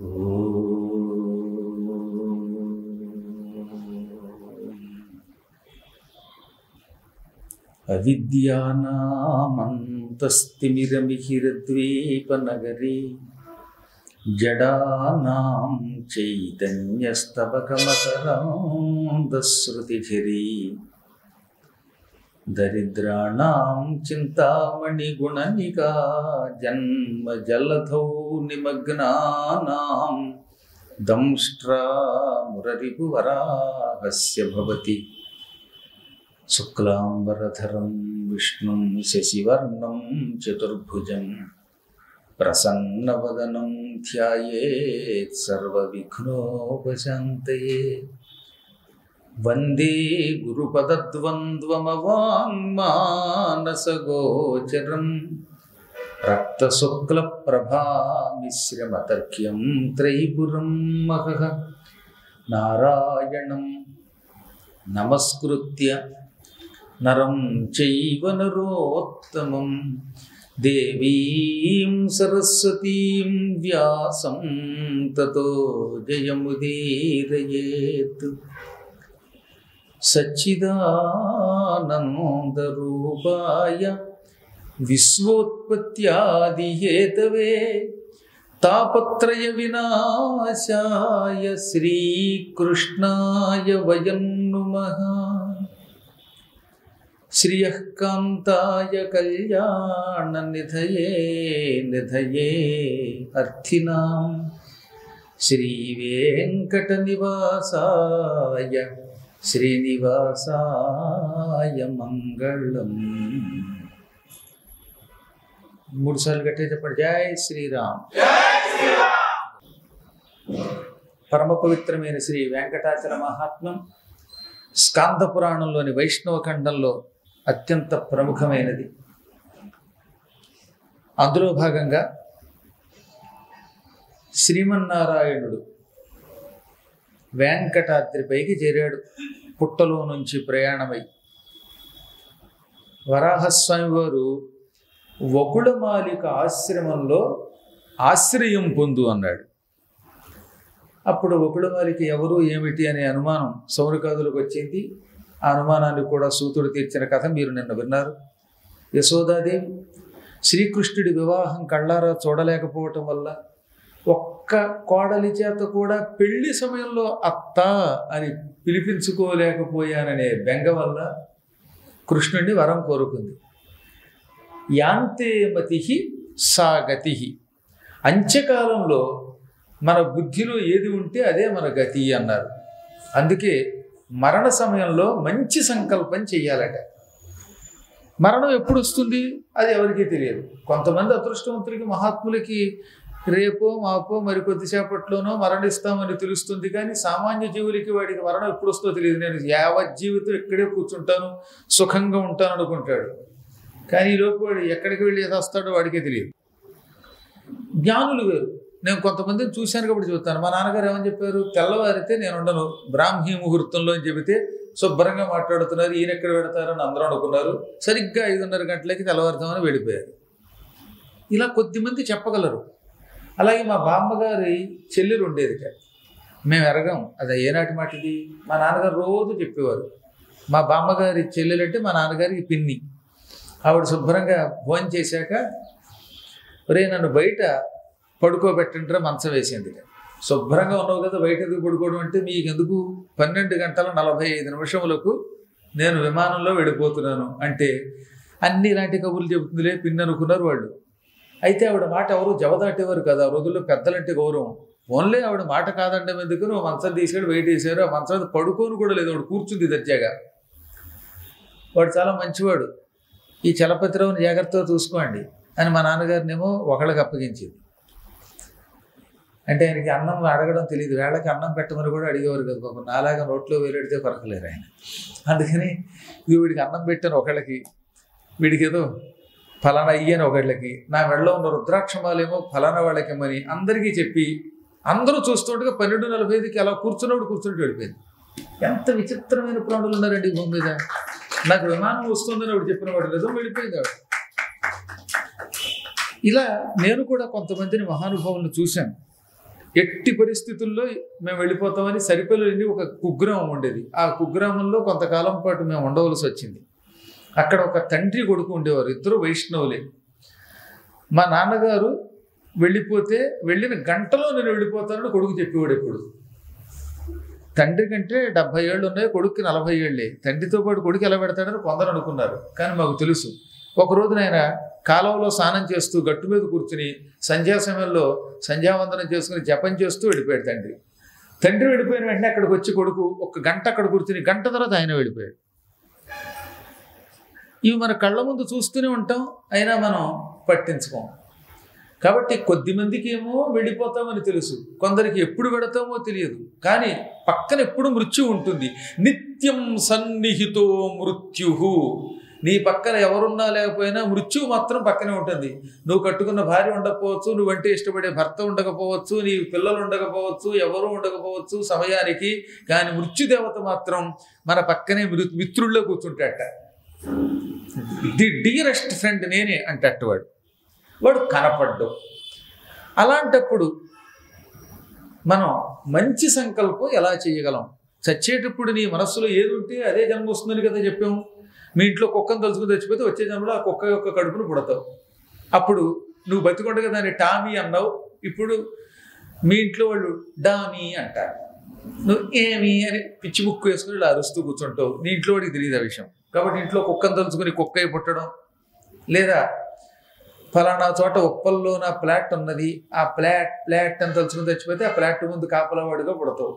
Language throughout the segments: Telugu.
అవిద్యానామంతస్తిమిరమిహిరద్వీపనగరీ జడానాం చైతన్యస్తవకమకరాంధశ్రుతిభిరీ దరిద్రాణం చింతామణిగుణనికా జన్మ జలధౌ నిమగ్నానాం దంష్ట్రామురరిపువరాహస్య భవతి శుక్లాంబరధరం విష్ణుం శశివర్ణం చతుర్భుజం ప్రసన్నవదనం ధ్యాయేత్ సర్వవిఘ్నోపశాంతయే వందే గురుపదద్వంద్వమవాङ्మానసగోచరం రక్తశుక్లప్రభామిశ్రమతర్క్యం త్రైపురం మహః నారాయణం నమస్కృత్య నరం చైవ నరోత్తమం దేవీం సరస్వతీం వ్యాసం తతో జయముదీరయేత్ సచ్చిదానందరూపాయ విశ్వోత్పత్యాదిహేతవే తాపత్రయ వినాశాయ శ్రీకృష్ణాయ వయం నుమః శ్రియః కాంతాయ కళ్యాణ నిధయే నిధయే అర్థినాం శ్రీవేంకట నివాసాయ శ్రీనివాసాయ మంగళం మూడు సార్లు గట్టిగా చెప్పండి జై శ్రీరామ్ పరమ పవిత్రమైన శ్రీ వెంకటాచల మహాత్మ్యం స్కాంద పురాణంలోని వైష్ణవ ఖండంలో అత్యంత ప్రముఖమైనది అందులో భాగంగా శ్రీమన్నారాయణుడు వెంకటాద్రిపైకి చేరాడు పుట్టలో నుంచి ప్రయాణమై వరాహస్వామి వారు వకుళమాలిక ఆశ్రమంలో ఆశ్రయం పొందు అన్నాడు అప్పుడు వకుళమాలిక ఎవరు ఏమిటి అనే అనుమానం సౌరకాదులకు వచ్చింది ఆ అనుమానాన్ని కూడా సూతుడు తీర్చిన కథ మీరు నిన్న విన్నారు యశోదాదేవి శ్రీకృష్ణుడి వివాహం కళ్ళారా చూడలేకపోవటం వల్ల ఒక్క కోడలి చేత కూడా పెళ్లి సమయంలో అత్త అని పిలిపించుకోలేకపోయాననే బెంగ వల్ల కృష్ణుడిని వరం కోరుకుంది యాంతే మతి సా గతి అంత్యకాలంలో మన బుద్ధిలో ఏది ఉంటే అదే మన గతి అన్నారు అందుకే మరణ సమయంలో మంచి సంకల్పం చెయ్యాలట మరణం ఎప్పుడు వస్తుంది అది ఎవరికీ తెలియదు కొంతమంది అదృష్టవంతులకి మహాత్ములకి రేపో మాపో మరి కొద్దిసేపట్లోనో మరణిస్తామని తెలుస్తుంది కానీ సామాన్య జీవులకి వాడికి మరణం ఎప్పుడు వస్తుందో తెలియదు నేను యావత్ జీవితం ఇక్కడే కూర్చుంటాను సుఖంగా ఉంటాను అనుకుంటాడు కానీ ఈ లోపు వాడు ఎక్కడికి వెళ్ళి ఏదో వస్తాడో వాడికే తెలియదు జ్ఞానులు వేరు నేను కొంతమందిని చూశాను కాబట్టి చెబుతాను మా నాన్నగారు ఏమని చెప్పారు తెల్లవారితే నేను ఉండను బ్రాహ్మీ ముహూర్తంలో అని చెబితే శుభ్రంగా మాట్లాడుతున్నారు ఈయన ఎక్కడ పెడతారని అందరూ అనుకున్నారు సరిగ్గా ఐదున్నర గంటలకి తెల్లవారుతామని వెళ్ళిపోయారు ఇలా కొద్దిమంది చెప్పగలరు అలాగే మా బామ్మగారి చెల్లెలు ఉండేది మేము ఎరగం అది ఏనాటి మాట ఇది మా నాన్నగారు రోజు చెప్పేవారు మా బామ్మగారి చెల్లెలు అంటే మా నాన్నగారికి పిన్ని ఆవిడ శుభ్రంగా భోజనం చేశాక రే నన్ను బయట పడుకోబెట్టంటారా మంచం వేసింది శుభ్రంగా ఉన్నావు కదా బయట ఎందుకు పడుకోవడం అంటే మీకు ఎందుకు పన్నెండు గంటల నలభై ఐదు నిమిషములకు నేను విమానంలో వెళ్ళిపోతున్నాను అంటే అన్ని ఇలాంటి కబుర్లు చెబుతుందిలే పిన్ని అనుకున్నారు వాళ్ళు అయితే ఆవిడ మాట ఎవరు జవదాటేవారు కదా ఆ రోజుల్లో పెద్దలంటే గౌరవం ఓన్లీ ఆవిడ మాట కాదంటే ఎందుకు నువ్వు మంచం తీసుకెళ్ళి వెయిట్ చేశారు ఆ మంచం మీద పడుకోను కూడా లేదు ఆవిడ కూర్చుంది దర్జాగా వాడు చాలా మంచివాడు ఈ చలపతిరావుని జాగ్రత్తగా చూసుకోండి అని మా నాన్నగారినేమో ఒకళ్ళకి అప్పగించింది అంటే ఆయనకి అన్నం అడగడం తెలియదు వేళకి అన్నం పెట్టమని కూడా అడిగేవారు కదా పాపం నాలాగా నోట్లో వేలెడితే కొరకలేరు ఆయన అందుకని ఇది వీడికి అన్నం పెట్టాను ఒకళ్ళకి వీడికి ఏదో ఫలానా అయ్యాను ఒకళ్ళకి నా మెడలో ఉన్న రుద్రాక్షమాలేమో ఫలానా వాళ్ళకి ఇమ్మని అందరికీ చెప్పి అందరూ చూస్తుండగా పన్నెండు నలభై ఐదుకి అలా కూర్చున్నప్పుడు కూర్చుంటూ వెళ్ళిపోయింది ఎంత విచిత్రమైన ప్రాణులు ఉన్నారండి ఈ భూమి మీద నాకు విమానం వస్తుందని ఆవిడ చెప్పిన వాడు నిజం వెళ్ళిపోయింది ఆవిడ ఇలా నేను కూడా కొంతమందిని మహానుభావులను చూశాను ఎట్టి పరిస్థితుల్లో మేము వెళ్ళిపోతామని సరిపల్లి వెళ్ళి ఒక కుగ్రామం ఉండేది ఆ కుగ్రామంలో కొంతకాలం పాటు మేము ఉండవలసి వచ్చింది అక్కడ ఒక తండ్రి కొడుకు ఉండేవారు ఇద్దరు వైష్ణవులే మా నాన్నగారు వెళ్ళిపోతే వెళ్ళిన గంటలో నేను వెళ్ళిపోతానని కొడుకు చెప్పేవాడు ఎప్పుడు తండ్రి కంటే డెబ్బై ఏళ్ళు ఉన్నాయి కొడుక్కి నలభై ఏళ్ళే తండ్రితో పాటు కొడుకు ఎలా పెడతాడని కొందరు అనుకున్నారు కానీ మాకు తెలుసు ఒక రోజున ఆయన కాలువలో స్నానం చేస్తూ గట్టు మీద కూర్చుని సంధ్యా సమయంలో సంధ్యావందనం చేసుకుని జపం చేస్తూ వెళ్ళిపోయాడు తండ్రి తండ్రి వెళ్ళిపోయిన వెంటనే అక్కడికి వచ్చి కొడుకు ఒక గంట అక్కడ కూర్చుని గంట తర్వాత ఆయన వెళ్ళిపోయాడు ఇవి మన కళ్ళ ముందు చూస్తూనే ఉంటాం అయినా మనం పట్టించుకోం కాబట్టి కొద్ది మందికి ఏమో వెళ్ళిపోతామని తెలుసు కొందరికి ఎప్పుడు వెడతామో తెలియదు కానీ పక్కన ఎప్పుడు మృత్యు ఉంటుంది నిత్యం సన్నిహితో మృత్యు నీ పక్కన ఎవరున్నా లేకపోయినా మృత్యువు మాత్రం పక్కనే ఉంటుంది నువ్వు కట్టుకున్న భార్య ఉండకపోవచ్చు నువ్వంటే ఇష్టపడే భర్త ఉండకపోవచ్చు నీ పిల్లలు ఉండకపోవచ్చు ఎవరు ఉండకపోవచ్చు సమయానికి కానీ మృత్యుదేవత మాత్రం మన పక్కనే మృ మిత్రుల్లో కూర్చుంటాట ది డియరెస్ట్ ఫ్రెండ్ నేనే అంటట్టు వాడు వాడు కనపడ్డు అలాంటప్పుడు మనం మంచి సంకల్పం ఎలా చేయగలం చచ్చేటప్పుడు నీ మనస్సులో ఏది ఉంటే అదే జన్మ వస్తుందని కదా చెప్పాము మీ ఇంట్లో కుక్కను తలుచుకుని చచ్చిపోతే వచ్చే జన్మలో ఆ కుక్క యొక్క కడుపును పుడతావు అప్పుడు నువ్వు బతికొండగా దాన్ని టామీ అన్నావు ఇప్పుడు మీ ఇంట్లో వాళ్ళు డామీ అంటారు నువ్వు ఏమి అని పిచ్చి ముక్కు వేసుకుని ఇలా అరుస్తూ కూర్చుంటావు నీ ఇంట్లో వాడికి తెలియదు ఆ విషయం కాబట్టి ఇంట్లో కుక్కను తలుచుకుని కుక్క అయి పుట్టడం లేదా ఫలానా చోట ఉప్పల్లో నా ఫ్లాట్ ఉన్నది ఆ ఫ్లాట్ ఫ్లాట్ అని తలుచుకుని చచ్చిపోతే ఆ ఫ్లాట్ ముందు కాపలవాడిగా పుడతావు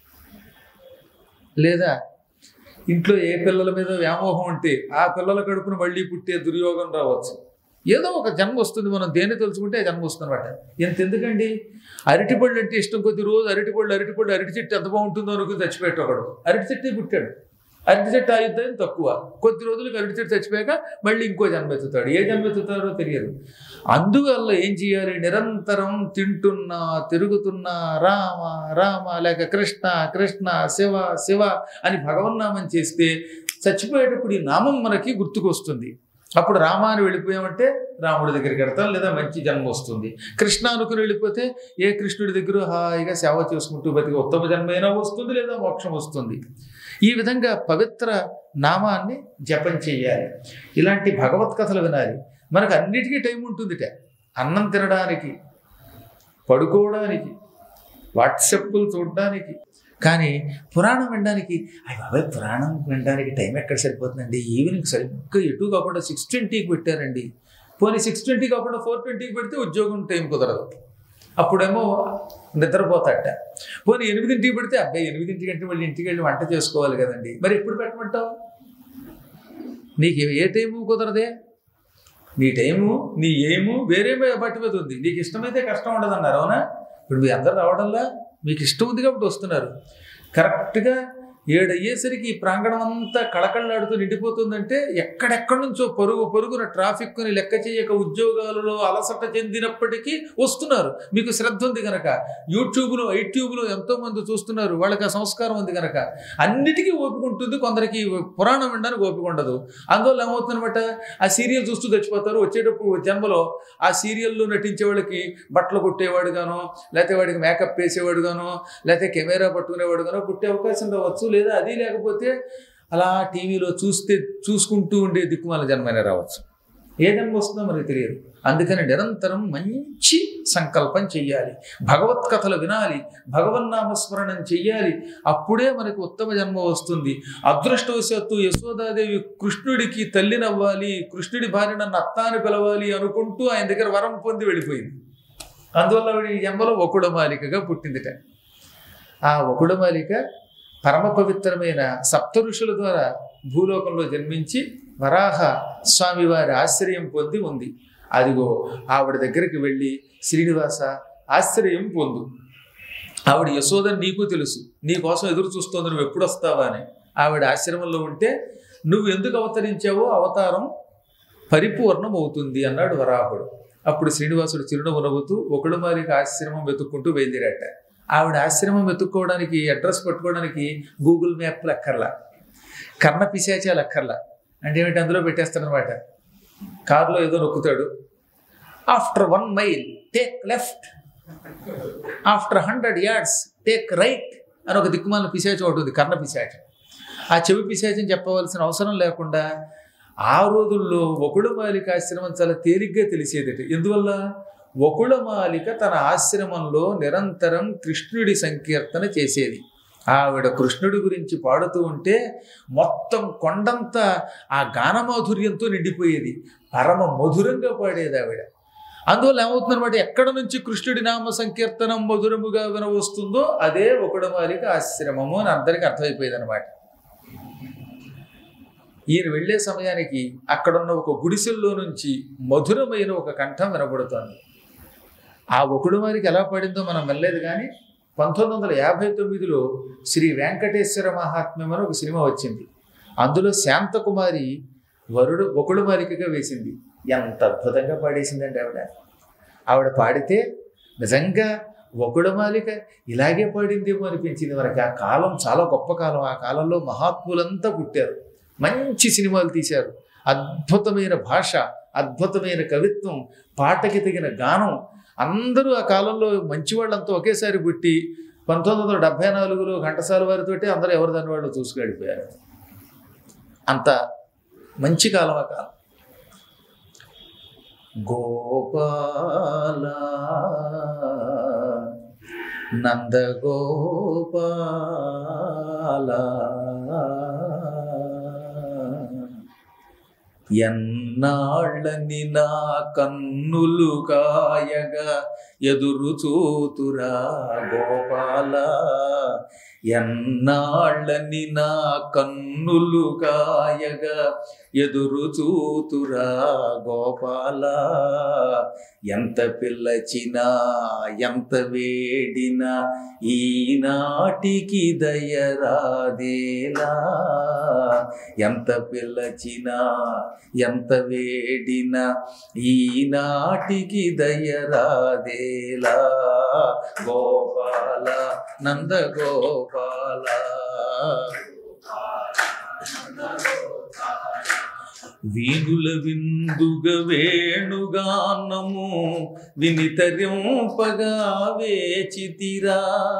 లేదా ఇంట్లో ఏ పిల్లల మీద వ్యామోహం ఉంటే ఆ పిల్లల కడుపును మళ్ళీ పుట్టే దుర్యోగం రావచ్చు ఏదో ఒక జన్మ వస్తుంది మనం దేన్ని తెలుసుకుంటే ఆ జన్మ వస్తుంది అనమాట ఎంత ఎందుకండి అరటిపళ్ళు అంటే ఇష్టం కొద్ది రోజు అరటిపళ్ళు అరటిపళ్ళు అరటి చెట్టు ఎంత బాగుంటుందో అనుకుని చచ్చిపోయాడు ఒకడు అరటి చెట్టే పుట్టాడు అరటి చెట్టు ఆయుద్ధాన్ని తక్కువ కొద్ది రోజులకు అరటి చెట్టు చచ్చిపోయాక మళ్ళీ ఇంకో జన్మ ఎత్తుతాడు ఏ జన్మ ఎత్తుతాడో తెలియదు అందువల్ల ఏం చేయాలి నిరంతరం తింటున్నా తిరుగుతున్నా రామ రామ లేక కృష్ణ కృష్ణ శివ శివ అని భగవన్నామం చేస్తే చచ్చిపోయేటప్పుడు ఈ నామం మనకి గుర్తుకొస్తుంది అప్పుడు రామ అని వెళ్ళిపోయామంటే రాముడి దగ్గరికి వెడతాం లేదా మంచి జన్మ వస్తుంది కృష్ణ అనుకుని వెళ్ళిపోతే ఏ కృష్ణుడి దగ్గర హాయిగా సేవ చేసుకుంటూ బతికి ఉత్తమ జన్మ అయినా వస్తుంది లేదా మోక్షం వస్తుంది ఈ విధంగా పవిత్ర నామాన్ని జపం చేయాలి ఇలాంటి భగవత్ కథలు వినాలి మనకు అన్నిటికీ టైం ఉంటుందిట అన్నం తినడానికి పడుకోవడానికి వాట్సప్లు చూడడానికి కానీ పురాణం వినడానికి అయ్యి బాబాయ్ పురాణం వినడానికి టైం ఎక్కడ సరిపోతుందండి ఈవినింగ్ సరిగ్గా ఎటు కాకుండా సిక్స్ ట్వంటీకి పెట్టారండి పోనీ సిక్స్ ట్వంటీ కాకుండా ఫోర్ ట్వంటీకి పెడితే ఉద్యోగం టైం కుదరదు అప్పుడేమో నిద్రపోతాట పోనీ ఎనిమిదింటికి పెడితే అబ్బాయి ఎనిమిదింటికి అంటే మళ్ళీ ఇంటికి వెళ్ళి వంట చేసుకోవాలి కదండి మరి ఎప్పుడు పెట్టమంటావు నీకు ఏ టైము కుదరదే నీ టైము నీ ఏము వేరే బట్టి మీద ఉంది నీకు ఇష్టమైతే కష్టం ఉండదు అన్నారు అవునా ఇప్పుడు మీ అందరు రావడంలా మీకు ఇష్టం ఉంది కాబట్టి వస్తున్నారు కరెక్ట్గా ఏడు అయ్యేసరికి ఈ ప్రాంగణం అంతా కళకళలాడుతూ నిండిపోతుందంటే ఎక్కడెక్కడి నుంచో పరుగు పరుగున ట్రాఫిక్ని లెక్క చేయక ఉద్యోగాలలో అలసట చెందినప్పటికీ వస్తున్నారు మీకు శ్రద్ధ ఉంది కనుక యూట్యూబ్లో ఐట్యూబ్లో ఎంతో మంది చూస్తున్నారు వాళ్ళకి ఆ సంస్కారం ఉంది కనుక అన్నిటికీ ఓపిక ఉంటుంది కొందరికి పురాణం వినడానికి ఓపిక ఉండదు అందువల్ల ఏమవుతుందన్నమాట ఆ సీరియల్ చూస్తూ చచ్చిపోతారు వచ్చేటప్పుడు జన్మలో ఆ సీరియల్లో నటించే వాళ్ళకి బట్టలు కుట్టేవాడు గానో లేకపోతే వాడికి మేకప్ వేసేవాడు గానో లేకపోతే కెమెరా పట్టుకునేవాడు గానో పుట్టే అవకాశం రావచ్చు లేదా అది లేకపోతే అలా టీవీలో చూస్తే చూసుకుంటూ ఉండే దిక్కుమాల జన్మైన రావచ్చు ఏ జన్మ వస్తుందో మనకి తెలియదు అందుకని నిరంతరం మంచి సంకల్పం చెయ్యాలి భగవత్ కథలు వినాలి భగవన్నామస్మరణం చెయ్యాలి అప్పుడే మనకి ఉత్తమ జన్మ వస్తుంది అదృష్టవశాత్తు యశోదాదేవి కృష్ణుడికి తల్లినవ్వాలి కృష్ణుడి భార్య నన్ను అత్తాని పిలవాలి అనుకుంటూ ఆయన దగ్గర వరం పొంది వెళ్ళిపోయింది అందువల్ల ఆవిడ ఈ జన్మలో వకుడమాలికగా పుట్టిందిట ఆ వకుడమాలిక పరమ పవిత్రమైన సప్త ఋషుల ద్వారా భూలోకంలో జన్మించి వరాహ స్వామి వారి ఆశ్రయం పొంది ఉంది అదిగో ఆవిడ దగ్గరికి వెళ్ళి శ్రీనివాస ఆశ్రయం పొందు ఆవిడ యశోదని నీకు తెలుసు నీ కోసం ఎదురు చూస్తోంది నువ్వు ఎప్పుడు వస్తావా అని ఆవిడ ఆశ్రమంలో ఉంటే నువ్వు ఎందుకు అవతరించావో అవతారం పరిపూర్ణం అవుతుంది అన్నాడు వరాహుడు అప్పుడు శ్రీనివాసుడు చిరునవ్వు నవ్వుతూ ఒకడు మారికి ఆశ్రమం వెతుక్కుంటూ బయలుదేరాట ఆవిడ ఆశ్రమం వెతుక్కోవడానికి అడ్రస్ పట్టుకోవడానికి గూగుల్ మ్యాప్లు అక్కర్లా కర్ణ పిశాచాలు అక్కర్లా అంటే ఏమిటి అందులో పెట్టేస్తాడనమాట కారులో ఏదో నొక్కుతాడు after one mile take left after hundred yards take right అని ఒక దిక్కుమాల పిశాచం ఒకటి ఉంది కర్ణ పిశాచం ఆ చెవి పిశాచం చెప్పవలసిన అవసరం లేకుండా ఆ రోజుల్లో వకుళమాలిక ఆశ్రమం చాలా తేలిగ్గా తెలిసేదట ఎందువల్ల వకుళమాలిక తన ఆశ్రమంలో నిరంతరం కృష్ణుడి సంకీర్తన చేసేది ఆవిడ కృష్ణుడి గురించి పాడుతూ ఉంటే మొత్తం కొండంతా ఆ గానమాధుర్యంతో నిండిపోయేది పరమ మధురంగా పాడేది ఆవిడ అందువల్ల ఏమవుతుందన్నమాట ఎక్కడ నుంచి కృష్ణుడి నామ సంకీర్తనం మధురముగా వినవస్తుందో అదే ఒకడమాలిక ఆశ్రమము అని అందరికీ అర్థమైపోయేది అనమాట ఈయన వెళ్ళే సమయానికి అక్కడున్న ఒక గుడిసెల్లో నుంచి మధురమైన ఒక కంఠం వినబడుతోంది ఆ ఒకడుమారికి ఎలా పడిందో మనం వెళ్ళలేదు కానీ పంతొమ్మిది వందల యాభై తొమ్మిదిలో శ్రీ వెంకటేశ్వర మహాత్మ్యం అని ఒక సినిమా వచ్చింది అందులో శాంతకుమారి వరుడు ఒకడుమాలికగా వేసింది ఎంత అద్భుతంగా పాడేసిందండి ఆవిడ ఆవిడ పాడితే నిజంగా ఒకడుమాలిక ఇలాగే పాడిందేమో అనిపించింది మనకి ఆ కాలం చాలా గొప్ప కాలం ఆ కాలంలో మహాత్ములంతా పుట్టారు మంచి సినిమాలు తీశారు అద్భుతమైన భాష అద్భుతమైన కవిత్వం పాటకి తగిన గానం అందరూ ఆ కాలంలో మంచి వాళ్ళంతా ఒకేసారి పుట్టి పంతొమ్మిది వందల డెబ్బై నాలుగులో ఘంటసాల వారితోటి అందరూ ఎవరు దాని వాళ్ళు చూసుకెళ్ళిపోయారు అంత మంచి కాలం ఆ కాలం గోపాల నందగోపాల ఎన్నాళ్ళని నా కన్నులు కాయగా ఎదురు చూతురా గోపాల ఎన్నాళ్ళని నా కన్నులు కాయగా ఎదురు చూతురా గోపాల ఎంత పిల్లచినా ఎంత వేడినా ఈనాటికి దయరాదేలా ఎంత పిల్లచినా ఎంత వేడినా ఈనాటికి దయరాదేలా గోపాల నంద గోపాల వీణుల విందుగ వేణుగానము వినితరింపగా వేచితిరా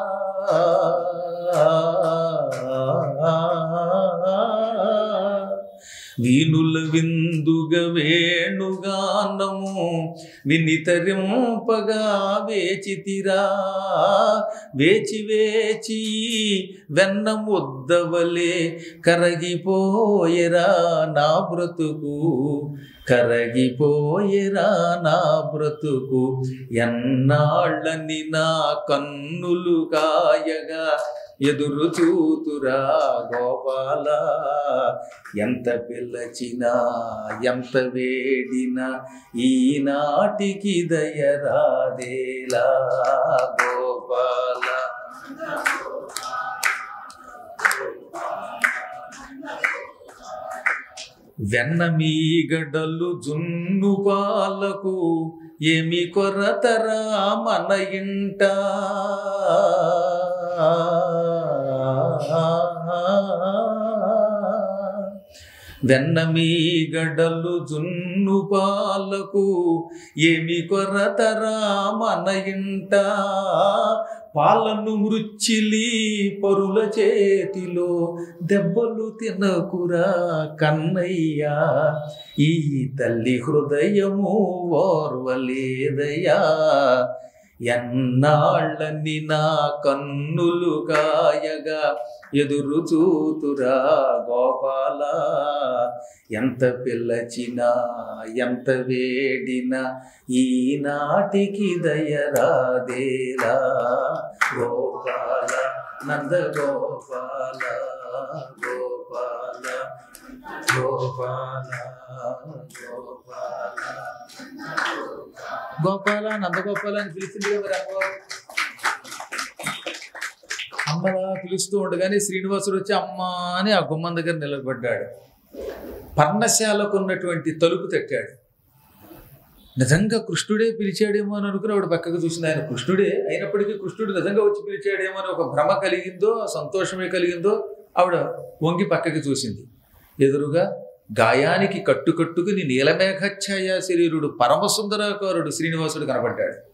వీణుల విందుగ వేణుగానము వినితరింపగా వేచితిరా వేచి వేచి వెన్న ముద్దవలే కరగిపోయరా నా బ్రతుకు కరగిపోయరా నా బ్రతుకు ఎన్నాళ్ళని నా కన్నులు కాయగా ఎదురు చూతురా గోపాల ఎంత పిల్లచినా ఎంత వేడినా ఈనాటికి దయరాదేలా గోపాల వెన్న మీగడలు జున్ను పాలకు ఏమి కొరతరా మన ఇంట వెన్న మీగడలు జున్ను పాలకు ఏమి కొరతరా మన ఇంట పాలను మృచ్చిలి పరుల చేతిలో దెబ్బలు తినకురా కన్నయ్యా ఈ తల్లి హృదయము ఓర్వలేదయ్యా ఎన్నాళ్ళని నా కన్నులు కాయగా ఎదురు చూతురా గోపాల ఎంత పిల్లచినా ఎంత వేడినా ఈనాటికి దయరాదేలా గోపాల నంద గోపాల గోపాల గోపాల గోపాల గోపాల నందగోపాల అని పిలిచింది కదా అమ్మవారు అమ్మలా పిలుస్తూ ఉండగానే శ్రీనివాసుడు వచ్చి అమ్మ అని ఆ గుమ్మం దగ్గర నిలబడ్డాడు పర్ణశాలకు ఉన్నటువంటి తలుపు తట్టాడు నిజంగా కృష్ణుడే పిలిచాడేమో అని అనుకుని ఆవిడ పక్కకు చూసింది ఆయన కృష్ణుడే అయినప్పటికీ కృష్ణుడు నిజంగా వచ్చి పిలిచాడేమో అని ఒక భ్రమ కలిగిందో సంతోషమే కలిగిందో ఆవిడ వంగి పక్కకి చూసింది ఎదురుగా గాయానికి కట్టుకట్టుకుని నీలమేఘఛాయ శరీరుడు పరమసుందరాకారుడు శ్రీనివాసుడు కనబడ్డాడు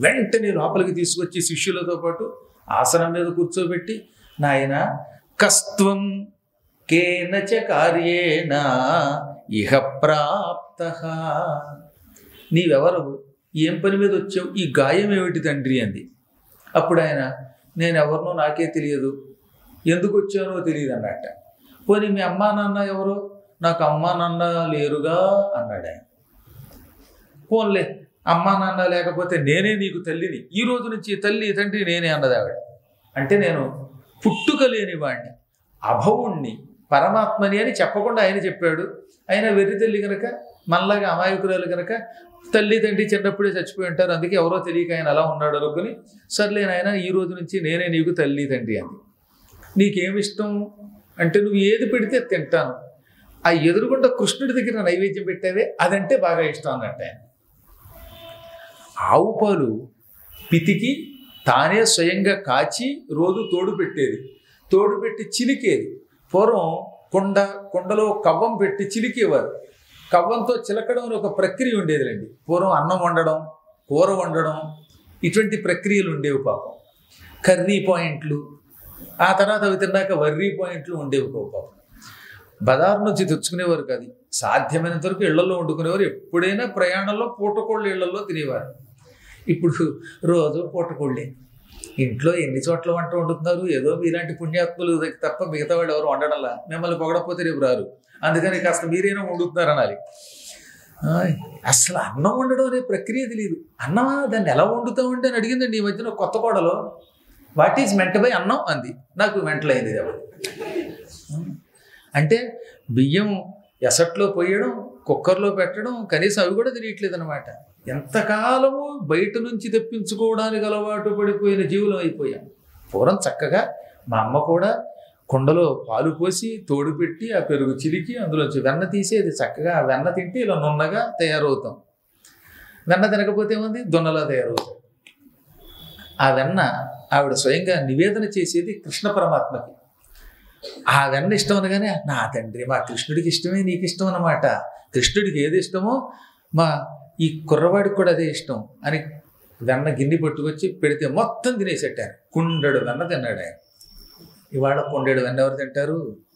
వెంటనే లోపలికి తీసుకొచ్చి శిష్యులతో పాటు ఆసనం మీద కూర్చోబెట్టి నాయన కస్త్వం కేనచ కార్యేణ ఇహ ప్రాప్త నీవెవరు ఏం పని మీద వచ్చావు ఈ గాయం ఏమిటి తండ్రి అంది అప్పుడు ఆయన నేను ఎవరినో నాకే తెలియదు ఎందుకు వచ్చానో తెలియదు అన్నట్ట పోనీ మీ అమ్మా నాన్న ఎవరు నాకు అమ్మా నాన్న లేరుగా అన్నాడు ఆయన పోన్లే అమ్మా నాన్న లేకపోతే నేనే నీకు తల్లిని ఈ రోజు నుంచి తల్లి తండ్రి నేనే అన్నది ఆవిడ అంటే నేను పుట్టుక లేని వాడిని అభవుణ్ణి పరమాత్మని అని చెప్పకుండా ఆయన చెప్పాడు ఆయన వెర్రి తల్లి కనుక మనలాగా అమాయకురాలు కనుక తల్లి తండ్రి చిన్నప్పుడే చచ్చిపోయి ఉంటారు అందుకే ఎవరో తెలియక ఆయన అలా ఉన్నాడు అనుకుని సర్లే నాయన ఈ రోజు నుంచి నేనే నీకు తల్లి తండ్రి అంది నీకేమిష్టం అంటే నువ్వు ఏది పెడితే తింటాను ఆ ఎదురుగుండా కృష్ణుడి దగ్గర నైవేద్యం పెట్టావే అదంటే బాగా ఇష్టం అన్నట్టు ఆయన ఆవు పాలు పితికి తానే స్వయంగా కాచి రోజు తోడు పెట్టేది తోడు పెట్టి చిలికేది పూర్వం కుండ కుండలో కవ్వం పెట్టి చిలికేవారు కవ్వంతో చిలకడం అనే ఒక ప్రక్రియ ఉండేదిలేండి పూర్వం అన్నం వండడం కూర వండడం ఇటువంటి ప్రక్రియలు ఉండేవి పాపం కర్రీ పాయింట్లు ఆ తర్వాత అవి తిన్నాక వర్రీ పాయింట్లు ఉండేవి పాపం బజార్ నుంచి తెచ్చుకునేవారు కాదు సాధ్యమైనంత వరకు ఇళ్లలో వండుకునేవారు ఎప్పుడైనా ప్రయాణంలో పూటకోళ్ళు ఇళ్లలో తినేవారు ఇప్పుడు రోజు పూటకోళ్ళే ఇంట్లో ఎన్ని చోట్ల వంట వండుతున్నారు ఏదో మీలాంటి పుణ్యాత్ములు తప్ప మిగతా వాళ్ళు ఎవరు వండడంలా మిమ్మల్ని పొగడపోతే రేపు రారు అందుకని కాస్త మీరైనా వండుతున్నారు అనాలి ఆయ్, అసలు అన్నం వండడం అనే ప్రక్రియ తెలియదు అన్నమా దాన్ని ఎలా వండుతామంటే అని అడిగిందండి ఈ మధ్యన కొత్త కోడలో వాట్ ఈజ్ మెంట్ బై అన్నం అంది నాకు మెంటలైంది కాబట్టి అంటే బియ్యం ఎసట్లో పోయడం కుక్కర్లో పెట్టడం కనీసం అవి కూడా తెలియట్లేదు అనమాట ఎంతకాలము బయట నుంచి తెప్పించుకోవడానికి అలవాటు పడిపోయిన జీవులం అయిపోయాం పూర్వం చక్కగా మా అమ్మ కూడా కుండలో పాలు పోసి తోడు పెట్టి ఆ పెరుగు చిలికి అందులోంచి వెన్న తీసేది చక్కగా ఆ వెన్న తింటే ఇలా నున్నగా తయారవుతాం వెన్న తినకపోతే ఏముంది దున్నలా తయారవుతాం ఆ వెన్న ఆవిడ స్వయంగా నివేదన చేసేది కృష్ణ పరమాత్మకి ఆ వెన్న ఇష్టం అనగానే నా తండ్రి మా కృష్ణుడికి ఇష్టమే నీకు ఇష్టం అన్నమాట కృష్ణుడికి ఏది ఇష్టమో మా ఈ కుర్రవాడికి కూడా అదే ఇష్టం అని వెన్న గిన్నె పట్టుకొచ్చి పెడితే మొత్తం తినేసెట్టారు కుండెడు వెన్న తిన్నాడు ఆయన ఇవాళ కొండేడు వెన్న ఎవరు తింటారు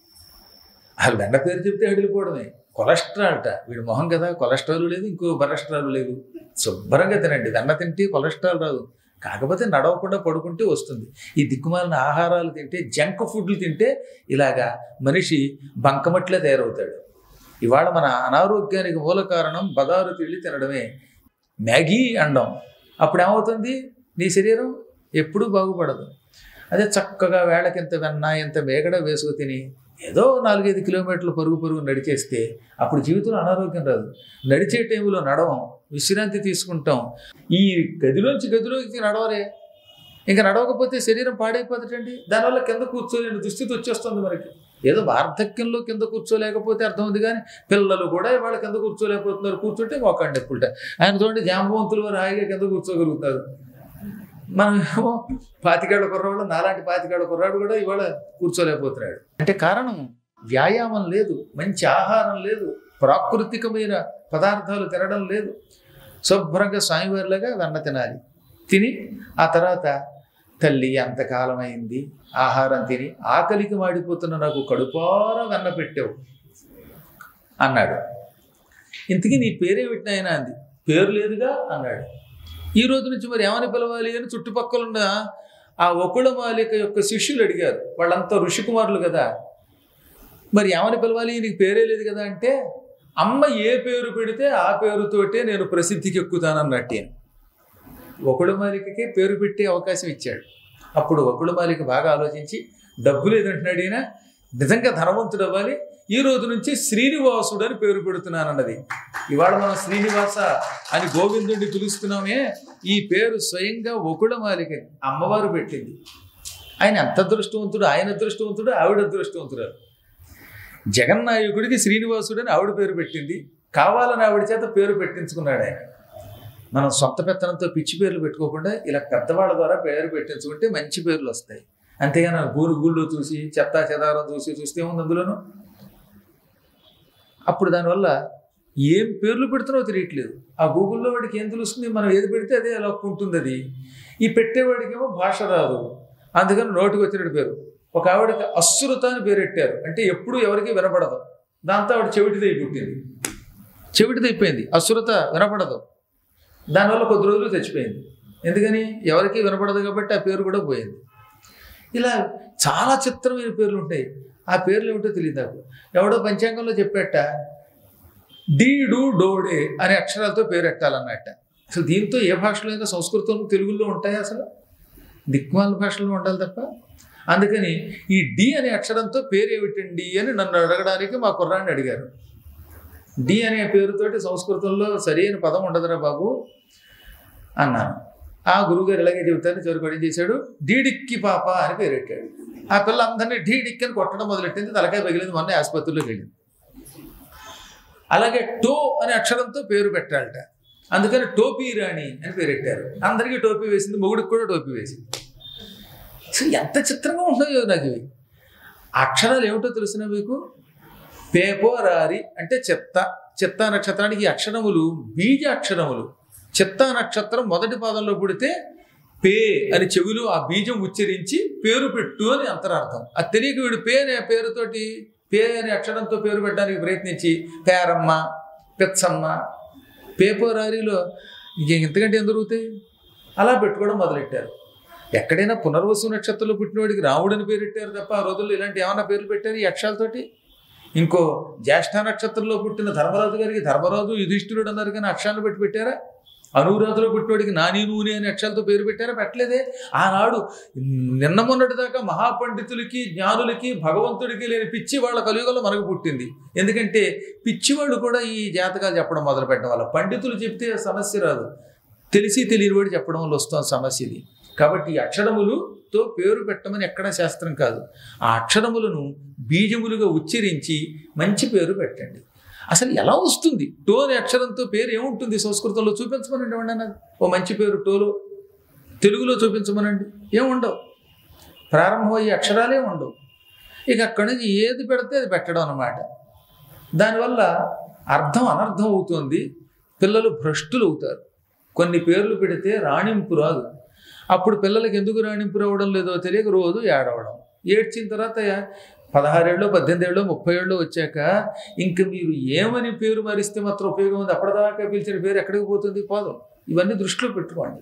ఆ వెన్న పేరు చెప్తే అడిగిపోవడమే కొలెస్ట్రాల్ట వీడి మొహం కదా కొలెస్ట్రాల్ లేదు ఇంకో కొలెస్ట్రాల్ లేదు శుభ్రంగా తినండి వెన్న తింటే కొలెస్ట్రాల్ రాదు కాకపోతే నడవకుండా పడుకుంటే వస్తుంది ఈ దిక్కుమాలిన ఆహారాలు తింటే జంక్ ఫుడ్లు తింటే ఇలాగా మనిషి బంకమట్లే తయారవుతాడు ఇవాళ మన అనారోగ్యానికి మూల కారణం బదారు తిళ్ళి తినడమే మ్యాగీ అండం అప్పుడు ఏమవుతుంది నీ శరీరం ఎప్పుడూ బాగుపడదు అదే చక్కగా వేళకింత వెన్న ఇంత మేగడ వేసుకు తిని ఏదో నాలుగైదు కిలోమీటర్లు పరుగు పరుగు నడిచేస్తే అప్పుడు జీవితంలో అనారోగ్యం రాదు నడిచే టైంలో నడవం విశ్రాంతి తీసుకుంటాం ఈ గదిలోంచి గదిలోకి నడవరే ఇంకా నడవకపోతే శరీరం పాడైపోతుందండి దానివల్ల కింద కూర్చోలేని దుస్థితి వచ్చేస్తుంది మనకి ఏదో వార్ధక్యంలో కింద కూర్చోలేకపోతే అర్థం ఉంది కానీ పిల్లలు కూడా ఇవాళ కింద కూర్చోలేకపోతున్నారు కూర్చుంటే మోకండి ఎప్పుడుట ఆయన చూడండి జాంబవంతులు వారు హాయిగా కింద కూర్చోగలుగుతారు మనం ఏమో పాతికేళ్ల కుర్రాడు నాలాంటి పాతికేళ్ల కుర్రాడు కూడా ఇవాళ కూర్చోలేకపోతున్నాడు అంటే కారణం వ్యాయామం లేదు మంచి ఆహారం లేదు ప్రాకృతికమైన పదార్థాలు తినడం లేదు శుభ్రంగా స్వామివారిలాగా వెన్న తినాలి తిని ఆ తర్వాత తల్లి ఎంతకాలం అయింది ఆహారం తిని ఆకలికి మాడిపోతున్న నాకు కడుపార వెన్న పెట్టావు అన్నాడు ఇంతకీ నీ పేరేమిటి నాయనా అంది పేరు లేదుగా అన్నాడు ఈ రోజు నుంచి మరి ఏమని పిలవాలి అని చుట్టుపక్కల ఉన్న ఆ ఒకళ్ళ మాలిక యొక్క శిష్యులు అడిగారు వాళ్ళంతా ఋషికుమారులు కదా మరి ఏమని పిలవాలి నీకు పేరే లేదు కదా అంటే అమ్మ ఏ పేరు పెడితే ఆ పేరుతోటే నేను ప్రసిద్ధికి ఎక్కుతానన్నట్టే ఒకడుమాలికకే పేరు పెట్టే అవకాశం ఇచ్చాడు అప్పుడు ఒకడుమాలిక బాగా ఆలోచించి డబ్బు లేదంటున్నాడు ఈయన నిజంగా ధనవంతుడు అవ్వాలి ఈ రోజు నుంచి శ్రీనివాసుడు అని పేరు పెడుతున్నానన్నది ఇవాళ మనం శ్రీనివాస అని గోవిందుడిని పిలుస్తున్నామే ఈ పేరు స్వయంగా ఒకడుమాలిక అమ్మవారు పెట్టింది ఆయన ఎంత అదృష్టవంతుడు ఆయన అదృష్టవంతుడు ఆవిడ అదృష్టవంతుడు జగన్నాయకుడికి శ్రీనివాసుడు అని ఆవిడ పేరు పెట్టింది కావాలని ఆవిడ చేత పేరు పెట్టించుకున్నాడు ఆయన మనం సొంత పెత్తనంతో పిచ్చి పేర్లు పెట్టుకోకుండా ఇలా పెద్దవాళ్ళ ద్వారా పేరు పెట్టించుకుంటే మంచి పేర్లు వస్తాయి అంతేగాని గూరు గూళ్ళు చూసి చెత్తా చెదారం చూసి చూస్తే ఏముంది అందులోను అప్పుడు దానివల్ల ఏం పేర్లు పెడుతున్నావో తెలియట్లేదు ఆ గూగుల్లో వాడికి ఏం తెలుస్తుంది మనం ఏది పెడితే అదే అలా ఉంటుంది అది ఈ పెట్టేవాడికేమో భాష రాదు అందుకని నోటికి వచ్చినట్టు పేరు ఒక ఆవిడకి అశ్రుత అని పేరు పెట్టారు అంటే ఎప్పుడు ఎవరికి వినపడదు దాంతో ఆవిడ చెవిటిదై పుట్టింది చెవిటిదైపోయింది అశ్రుత వినపడదు దానివల్ల కొద్ది రోజులు చచ్చిపోయింది ఎందుకని ఎవరికి వినపడదు కాబట్టి ఆ పేరు కూడా పోయింది ఇలా చాలా చిత్రమైన పేర్లు ఉంటాయి ఆ పేర్లు ఏమిటో తెలియదు నాకు ఎవడో పంచాంగంలో చెప్పేట డీడు డోడే అనే అక్షరాలతో పేరు ఎట్టాలన్నట్ట అసలు దీంతో ఏ భాషలో అయినా సంస్కృతం తెలుగులో ఉంటాయి అసలు దిక్మాల భాషలో ఉండాలి తప్ప అందుకని ఈ డి అనే అక్షరంతో పేరు ఏమిటండి అని నన్ను అడగడానికి మా కుర్రాన్ని అడిగారు డి అనే పేరుతోటి సంస్కృతంలో సరైన పదం ఉండదురా బాబు అన్నాను ఆ గురువుగారు ఇలాగే చెబుతాను చివరికి ఏం చేశాడు డీడిక్కి పాప అని పేరు పెట్టాడు ఆ పిల్ల అందరినీ డీడిక్ అని కొట్టడం మొదలెట్టింది తలకాయ పగిలింది మొన్న ఆసుపత్రిలోకి వెళ్ళింది అలాగే టో అనే అక్షరంతో పేరు పెట్టాలట అందుకని టోపీ రాణి అని పేరు పెట్టారు అందరికీ టోపీ వేసింది మొగుడికి కూడా టోపీ వేసింది అసలు ఎంత చిత్రంగా ఉంటాయో నాకు ఇవి ఆ అక్షరాలు ఏమిటో తెలిసిన మీకు పేపోరారి అంటే చెత్త చిత్త నక్షత్రానికి ఈ అక్షరములు బీజ అక్షరములు చిత్త నక్షత్రం మొదటి పాదంలో పుడితే పే అని చెవిలో ఆ బీజం ఉచ్చరించి పేరు పెట్టు అని అంతరార్థం అది తెలియక వీడు పే అనే పేరుతోటి పే అనే అక్షరంతో పేరు పెట్టడానికి ప్రయత్నించి పేరమ్మ పెచ్చమ్మ పేపోరారిలో ఇంక ఇంతకంటే ఏం దొరుకుతాయి అలా పెట్టుకోవడం మొదలెట్టారు ఎక్కడైనా పునర్వసు నక్షత్రంలో పుట్టినవాడికి రాముడని పేరు పెట్టారు తప్ప ఆ రోజుల్లో ఇలాంటి ఏమన్నా పేర్లు పెట్టారు ఈ అక్షరాలతోటి ఇంకో జ్యేష్ఠ నక్షత్రంలో పుట్టిన ధర్మరాజు గారికి ధర్మరాజు యుధిష్ఠిరుడు అన్నారు కానీ అక్షరాలు పెట్టి పెట్టారా అనురాధులో పుట్టినవాడికి నాని నూనె అనే అక్షరాలతో పేరు పెట్టారా పెట్టలేదే ఆనాడు నిన్న మొన్నటి దాకా మహాపండితులకి జ్ఞానులకి భగవంతుడికి లేని పిచ్చి వాళ్ళ కలియుగంలో మనకు పుట్టింది ఎందుకంటే పిచ్చివాళ్ళు కూడా ఈ జాతకాలు చెప్పడం మొదలు పెట్టడం వల్ల పండితులు చెప్తే సమస్య రాదు తెలిసి తెలియని వాడు చెప్పడం వల్ల వస్తుంది సమస్య ఇది కాబట్టి ఈ అక్షరములుతో పేరు పెట్టమని ఎక్కడ శాస్త్రం కాదు ఆ అక్షరములను బీజములుగా ఉచ్చరించి మంచి పేరు పెట్టండి అసలు ఎలా వస్తుంది టో అనే అక్షరంతో పేరు ఏముంటుంది సంస్కృతంలో చూపించమనండి ఏమన్నా ఓ మంచి పేరు టోలో తెలుగులో చూపించమనండి ఏముండవు ప్రారంభమయ్యే అక్షరాలే ఉండవు ఇక అక్కడి నుంచి ఏది పెడితే అది పెట్టడం అన్నమాట దానివల్ల అర్థం అనర్థం అవుతుంది పిల్లలు భ్రష్టులు అవుతారు కొన్ని పేర్లు పెడితే రాణింపు రాదు అప్పుడు పిల్లలకి ఎందుకు రాణింపు రావడం లేదో తెలియక రోజు ఏడవడం ఏడ్చిన తర్వాత పదహారేళ్ళు పద్దెనిమిది ఏళ్ళు ముప్పై ఏళ్ళు వచ్చాక ఇంక మీరు ఏమని పేరు మారిస్తే మాత్రం ఉపయోగం ఉంది అప్పటిదాకా పిలిచిన పేరు ఎక్కడికి పోతుంది పోదు ఇవన్నీ దృష్టిలో పెట్టుకోండి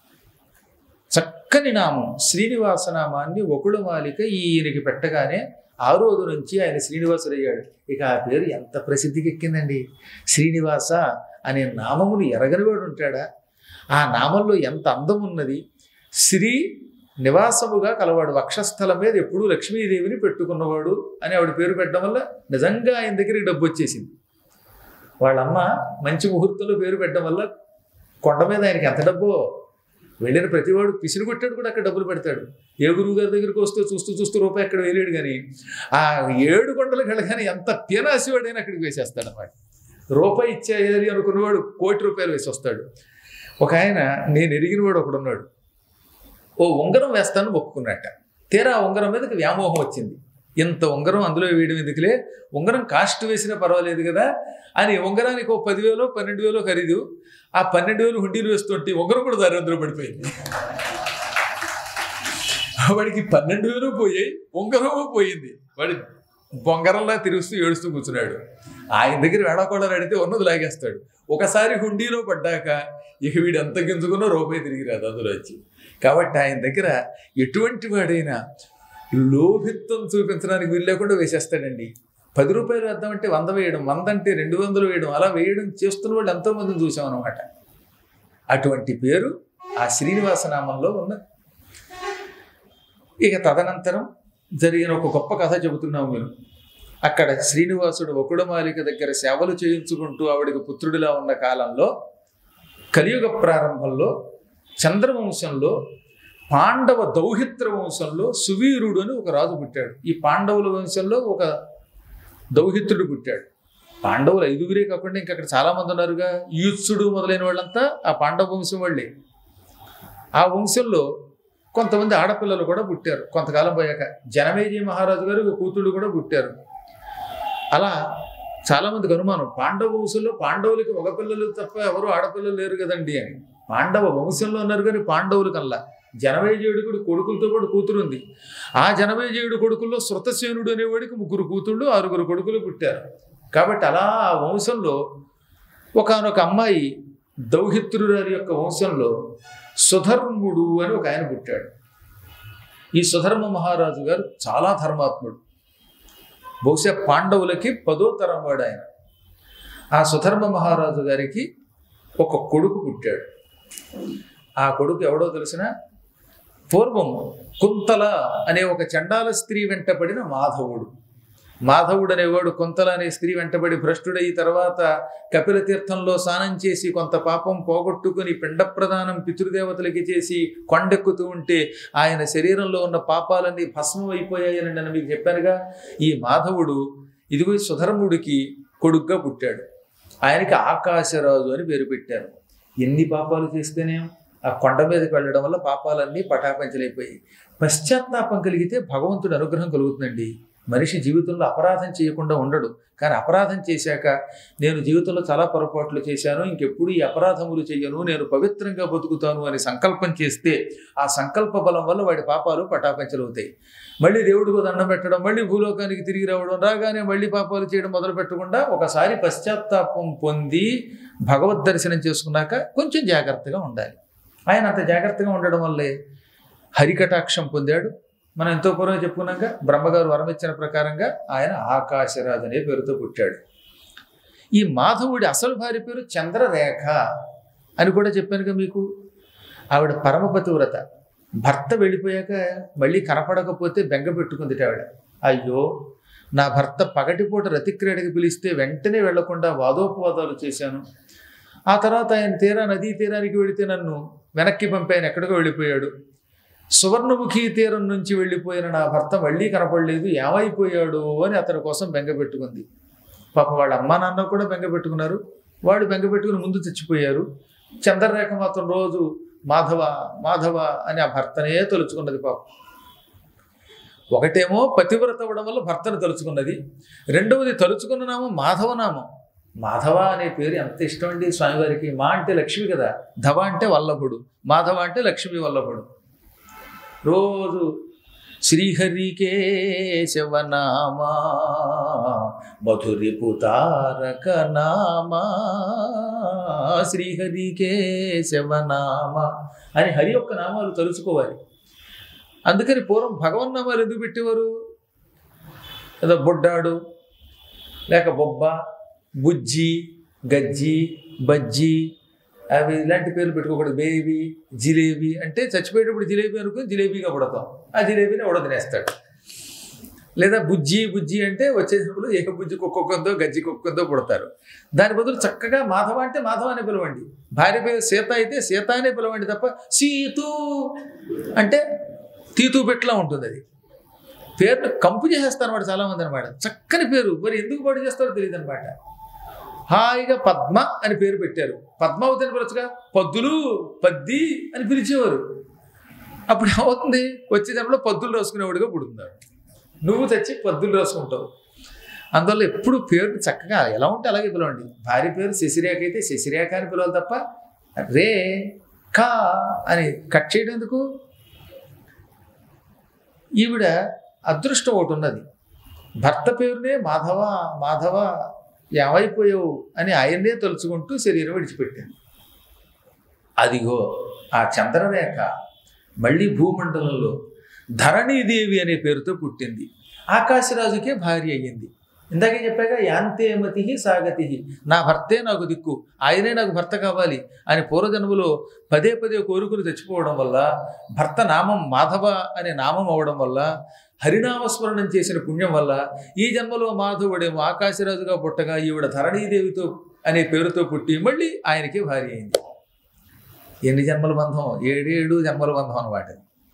చక్కని నామం శ్రీనివాస నామాన్ని ఒకడు మాలిక ఈయనకి పెట్టగానే ఆ రోజు నుంచి ఆయన శ్రీనివాసుడయ్యాడు ఇక ఆ పేరు ఎంత ప్రసిద్ధికి ఎక్కిందండి శ్రీనివాస అనే నామమును ఎరగనివాడు ఉంటాడా ఆ నామంలో ఎంత అందం ఉన్నది శ్రీ నివాసముగా కలవాడు వక్షస్థలం మీద ఎప్పుడూ లక్ష్మీదేవిని పెట్టుకున్నవాడు అని ఆవిడ పేరు పెట్టడం వల్ల నిజంగా ఆయన దగ్గరికి డబ్బు వచ్చేసింది వాళ్ళమ్మ మంచి ముహూర్తంలో పేరు పెట్టడం వల్ల కొండ మీద ఆయనకి ఎంత డబ్బో వెళ్ళిన ప్రతివాడు పిసిని కొట్టాడు కూడా అక్కడ డబ్బులు పెడతాడు ఏ గురువు గారి దగ్గరికి వస్తే చూస్తూ చూస్తూ రూపాయి అక్కడ వేలేడు కానీ ఆ ఏడు కొండలకు వెళ్ళగానే ఎంత పీనాసివాడైనా అక్కడికి వేసేస్తాడు అన్నమాట రూపాయి ఇచ్చేయాలి అనుకున్నవాడు కోటి రూపాయలు వేసి వస్తాడు ఒక ఆయన నేను ఎరిగిన వాడు ఒకడు ఉన్నాడు ఓ ఉంగరం వేస్తాను మొక్కుకున్నట్ట తీరా ఆ ఉంగరం మీదకి వ్యామోహం వచ్చింది ఇంత ఉంగరం అందులో వేయడం ఎందుకులే ఉంగరం కాస్ట్ వేసినా పర్వాలేదు కదా అని ఉంగరానికి ఓ పదివేలు పన్నెండు వేలు ఖరీదు ఆ పన్నెండు వేలు హుండీలు వేస్తుంటే ఉంగరం కూడా దారిద్రం పడిపోయింది వాడికి పన్నెండు వేలు పోయాయి ఉంగరము పోయింది వాడి బొంగరంలా తిరుగుస్తూ ఏడుస్తూ కూర్చున్నాడు ఆయన దగ్గర వేళాకోళాలు అడిగితే ఉన్నది లాగేస్తాడు ఒకసారి హుండీలో పడ్డాక ఇక వీడు ఎంత గింజుకున్నా రూపాయి తిరిగి రాదు అందులో వచ్చి కాబట్టి ఆయన దగ్గర ఎటువంటి వాడైనా లోభిత్వం చూపించడానికి వీలు లేకుండా వేసేస్తాడండి పది రూపాయలు వేద్దామంటే వంద వేయడం వంద అంటే రెండు వందలు వేయడం అలా వేయడం చేస్తున్న వాళ్ళు ఎంతో మందిని చూసాం అనమాట అటువంటి పేరు ఆ శ్రీనివాస నామంలో ఉన్నది ఇక తదనంతరం జరిగిన ఒక గొప్ప కథ చెబుతున్నాము మీరు అక్కడ శ్రీనివాసుడు ఒకడుమాలిక దగ్గర సేవలు చేయించుకుంటూ ఆవిడికి పుత్రుడిలా ఉన్న కాలంలో కలియుగ ప్రారంభంలో చంద్రవంశంలో పాండవ దౌహిత్ర వంశంలో సువీరుడు అని ఒక రాజు పుట్టాడు ఈ పాండవుల వంశంలో ఒక దౌహిత్రుడు పుట్టాడు పాండవులు ఐదుగురే కాకుండా ఇంకా అక్కడ చాలా మంది ఉన్నారుగా యూత్సుడు మొదలైన వాళ్ళంతా ఆ పాండవ వంశం వాళ్ళే ఆ వంశంలో కొంతమంది ఆడపిల్లలు కూడా పుట్టారు కొంతకాలం పోయాక జనమేజీ మహారాజు గారు ఒక కూతుళ్ళు కూడా పుట్టారు అలా చాలా మందికి అనుమానం పాండవ వంశంలో పాండవులకి ఒక పిల్లలు తప్ప ఎవరు ఆడపిల్లలు లేరు కదండి అని పాండవ వంశంలో ఉన్నారు కానీ పాండవులు కల్లా జనమేజయుడికి కొడుకులతో కూడా కూతురు ఉంది ఆ జనమేజయుడి కొడుకుల్లో శృతసేనుడు అనేవాడికి ముగ్గురు కూతుళ్ళు ఆరుగురు కొడుకులు పుట్టారు కాబట్టి అలా ఆ వంశంలో ఒకనొక అమ్మాయి దౌహిత్రురారి యొక్క వంశంలో సుధర్ముడు అని ఒక ఆయన పుట్టాడు ఈ సుధర్మ మహారాజు గారు చాలా ధర్మాత్ముడు బహుశా పాండవులకి పదో తరం వాడు ఆయన ఆ సుధర్మ మహారాజు గారికి ఒక కొడుకు పుట్టాడు ఆ కొడుకు ఎవడో తెలిసిన పూర్వం కుంతల అనే ఒక చండాల స్త్రీ వెంటబడిన మాధవుడు మాధవుడు అనేవాడు కుంతల అనే స్త్రీ వెంటబడి భ్రష్టుడై తర్వాత కపిల తీర్థంలో స్నానం చేసి కొంత పాపం పోగొట్టుకుని పిండ ప్రదానం పితృదేవతలకి చేసి కొండెక్కుతూ ఉంటే ఆయన శరీరంలో ఉన్న పాపాలన్నీ భస్మం అయిపోయాయని నేను మీకు చెప్పానుగా ఈ మాధవుడు ఇదిగో ఈ సుధర్ముడికి కొడుగ్గా పుట్టాడు ఆయనకి ఆకాశరాజు అని పేరు పెట్టారు ఎన్ని పాపాలు చేస్తేనే ఆ కొండ మీదకి వెళ్ళడం వల్ల పాపాలన్నీ పటాపంచలైపోయాయి పశ్చాత్తాపం కలిగితే భగవంతుడి అనుగ్రహం కలుగుతుందండి మనిషి జీవితంలో అపరాధం చేయకుండా ఉండడు కానీ అపరాధం చేశాక నేను జీవితంలో చాలా పొరపాట్లు చేశాను ఇంకెప్పుడు ఈ అపరాధములు చేయను నేను పవిత్రంగా బతుకుతాను అని సంకల్పం చేస్తే ఆ సంకల్ప బలం వల్ల వాడి పాపాలు పటాపంచలవుతాయి మళ్ళీ దేవుడికి దండం పెట్టడం మళ్ళీ భూలోకానికి తిరిగి రావడం రాగానే మళ్ళీ పాపాలు చేయడం మొదలు పెట్టకుండా ఒకసారి పశ్చాత్తాపం పొంది భగవద్ దర్శనం చేసుకున్నాక కొంచెం జాగ్రత్తగా ఉండాలి ఆయన అంత జాగ్రత్తగా ఉండడం వల్లే హరికటాక్షం పొందాడు మనం ఎంతో పూర్వం చెప్పుకున్నాక బ్రహ్మగారు వరం ఇచ్చిన ప్రకారంగా ఆయన ఆకాశరాజు అనే పేరుతో పుట్టాడు ఈ మాధవుడి అసలు భార్య పేరు చంద్రరేఖ అని కూడా చెప్పానుగా మీకు ఆవిడ పరమపతివ్రత భర్త వెళ్ళిపోయాక మళ్ళీ కనపడకపోతే బెంగ పెట్టుకుంది ఆవిడ అయ్యో నా భర్త పగటిపూట రతిక్రీడకి పిలిస్తే వెంటనే వెళ్లకుండా వాదోపవాదాలు చేశాను ఆ తర్వాత ఆయన తీరా నదీ తీరానికి వెళితే నన్ను వెనక్కి పంపాయన ఎక్కడికో వెళ్ళిపోయాడు సువర్ణముఖి తీరం నుంచి వెళ్ళిపోయిన నా భర్త మళ్ళీ కనపడలేదు ఏమైపోయాడు అని అతని కోసం బెంగ పెట్టుకుంది పాప వాళ్ళ అమ్మా నాన్న కూడా బెంగ పెట్టుకున్నారు వాళ్ళు బెంగ పెట్టుకుని ముందు తెచ్చిపోయారు చంద్రరేఖ మాత్రం రోజు మాధవ మాధవ అని ఆ భర్తనే తలుచుకున్నది పాప ఒకటేమో పతివ్రత అవ్వడం వల్ల భర్తను తలుచుకున్నది రెండవది తలుచుకున్న నామం మాధవ నామం మాధవ అనే పేరు ఎంత ఇష్టం అండి స్వామివారికి మా అంటే లక్ష్మి కదా ధవ అంటే వల్లభుడు మాధవ అంటే లక్ష్మి వల్లభుడు రోజు శ్రీహరికే శివనామా మధురి పుతారక నామా శ్రీహరికే శివనామా అని హరి యొక్క నామాలు తలుచుకోవాలి అందుకని పూర్వం భగవన్నామాలు ఎందుకు పెట్టేవారు ఏదో బొడ్డాడు లేక బొబ్బ బుజ్జి గజ్జి బజ్జి అవి ఇలాంటి పేర్లు పెట్టుకోకూడదు బేబీ జిలేబీ అంటే చచ్చిపోయేటప్పుడు జిలేబీ అనుకుని జిలేబీగా పుడతాం ఆ జిలేబీని ఉడదనేస్తాడు లేదా బుజ్జి బుజ్జి అంటే వచ్చేటప్పుడు ఏ బుజ్జి కుక్కొక్కందో గజ్జి కుక్కందో పుడతారు దాని బదులు చక్కగా మాధవ అంటే మాధవ అనే పిలవండి భార్య పేరు సీత అయితే సీత అనే పిలవండి తప్ప సీతు అంటే తీతూ పెట్లా ఉంటుంది అది పేరును కంపు చేసేస్తారు అనమాట చాలా మంది అనమాట చక్కని పేరు మరి ఎందుకు పాటు చేస్తారో తెలియదు అనమాట హాయిగా పద్మ అని పేరు పెట్టారు పద్మావతి అని పిలవచ్చుగా పద్దులు పద్ది అని పిలిచేవారు అప్పుడు ఏమవుతుంది వచ్చే దాంట్లో పద్దులు రాసుకునేవాడిగా పుడుతున్నాడు నువ్వు తెచ్చి పద్దులు రాసుకుంటావు అందువల్ల ఎప్పుడు పేరు చక్కగా ఎలా ఉంటే అలాగే పిలవండి భార్య పేరు శశిరేఖ అయితే శశిరేఖ అని పిలవాలి తప్ప రే కా అని కట్ చేయడం ఎందుకు ఈవిడ అదృష్టం ఒకటి ఉన్నది భర్త పేరునే మాధవ మాధవ ఏమైపోయావు అని ఆయన్నే తలుచుకుంటూ శరీరం విడిచిపెట్టింది అదిగో ఆ చంద్రరేఖ మళ్ళీ భూమండలంలో ధరణీదేవి అనే పేరుతో పుట్టింది ఆకాశరాజుకే భార్య అయ్యింది ఇందాకే చెప్పాక యాంతేమతి సాగతి నా భర్తే నాకు దిక్కు ఆయనే నాకు భర్త కావాలి అని పూర్వజన్మలో పదే పదే కోరుకుని తెచ్చిపోవడం వల్ల భర్త నామం మాధవ అనే నామం అవడం వల్ల హరినామస్మరణం చేసిన పుణ్యం వల్ల ఈ జన్మలో మాధవుడేమో ఆకాశరాజుగా పుట్టగా ఈవిడ ధరణీదేవితో అనే పేరుతో పుట్టి మళ్ళీ ఆయనకి భార్య అయింది ఎన్ని జన్మల బంధం ఏడేడు జన్మల బంధం అనమాట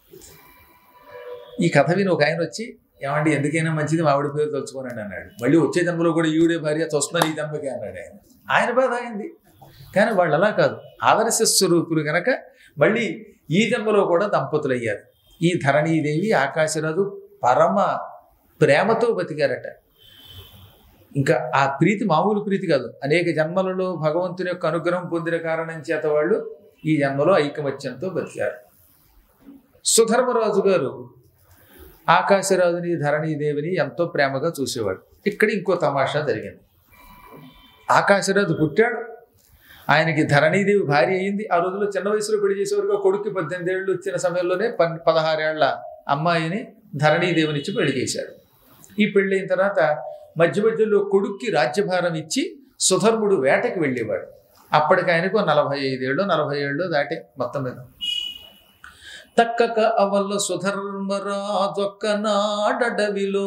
ఈ కథ విని ఒక ఆయన వచ్చి ఏమండి ఎందుకైనా మంచిది మావిడి పేరు తలుచుకోనండి అన్నాడు మళ్ళీ వచ్చే జన్మలో కూడా ఈవిడే భార్య చూస్తున్నారు ఈ జన్మకి అన్నాడు ఆయన ఆయన బాధ అయింది కానీ వాళ్ళు అలా కాదు ఆదర్శ స్వరూపులు గనక మళ్ళీ ఈ జన్మలో కూడా దంపతులు అయ్యారు ఈ ధరణీదేవి ఆకాశరాజు పరమ ప్రేమతో బతికారట ఇంకా ఆ ప్రీతి మామూలు ప్రీతి కాదు అనేక జన్మలలో భగవంతుని యొక్క అనుగ్రహం పొందిన కారణం చేత వాళ్ళు ఈ జన్మలో ఐకమత్యంతో బతికారు సుధర్మరాజు గారు ఆకాశరాజుని ధరణీదేవిని ఎంతో ప్రేమగా చూసేవాడు ఇక్కడ ఇంకో తమాషా జరిగింది ఆకాశరాజు పుట్టాడు ఆయనకి ధరణీదేవి భార్య అయింది ఆ రోజుల్లో చిన్న వయసులో పెళ్లి చేసేవారుగా కొడుక్కి పద్దెనిమిది ఏళ్ళు వచ్చిన సమయంలోనే పన్ పదహారేళ్ల అమ్మాయిని ధరణీదేవినిచ్చి పెళ్లి చేశాడు ఈ పెళ్ళైన తర్వాత మధ్య మధ్యలో కొడుక్కి రాజ్యభారం ఇచ్చి సుధర్ముడు వేటకి వెళ్ళేవాడు అప్పటికి ఆయనకు నలభై ఐదేళ్ళు నలభై ఏళ్ళు దాటే మొత్తం మీద తక్కక అవల్ల సుధర్మరాజొక్క నాడవిలో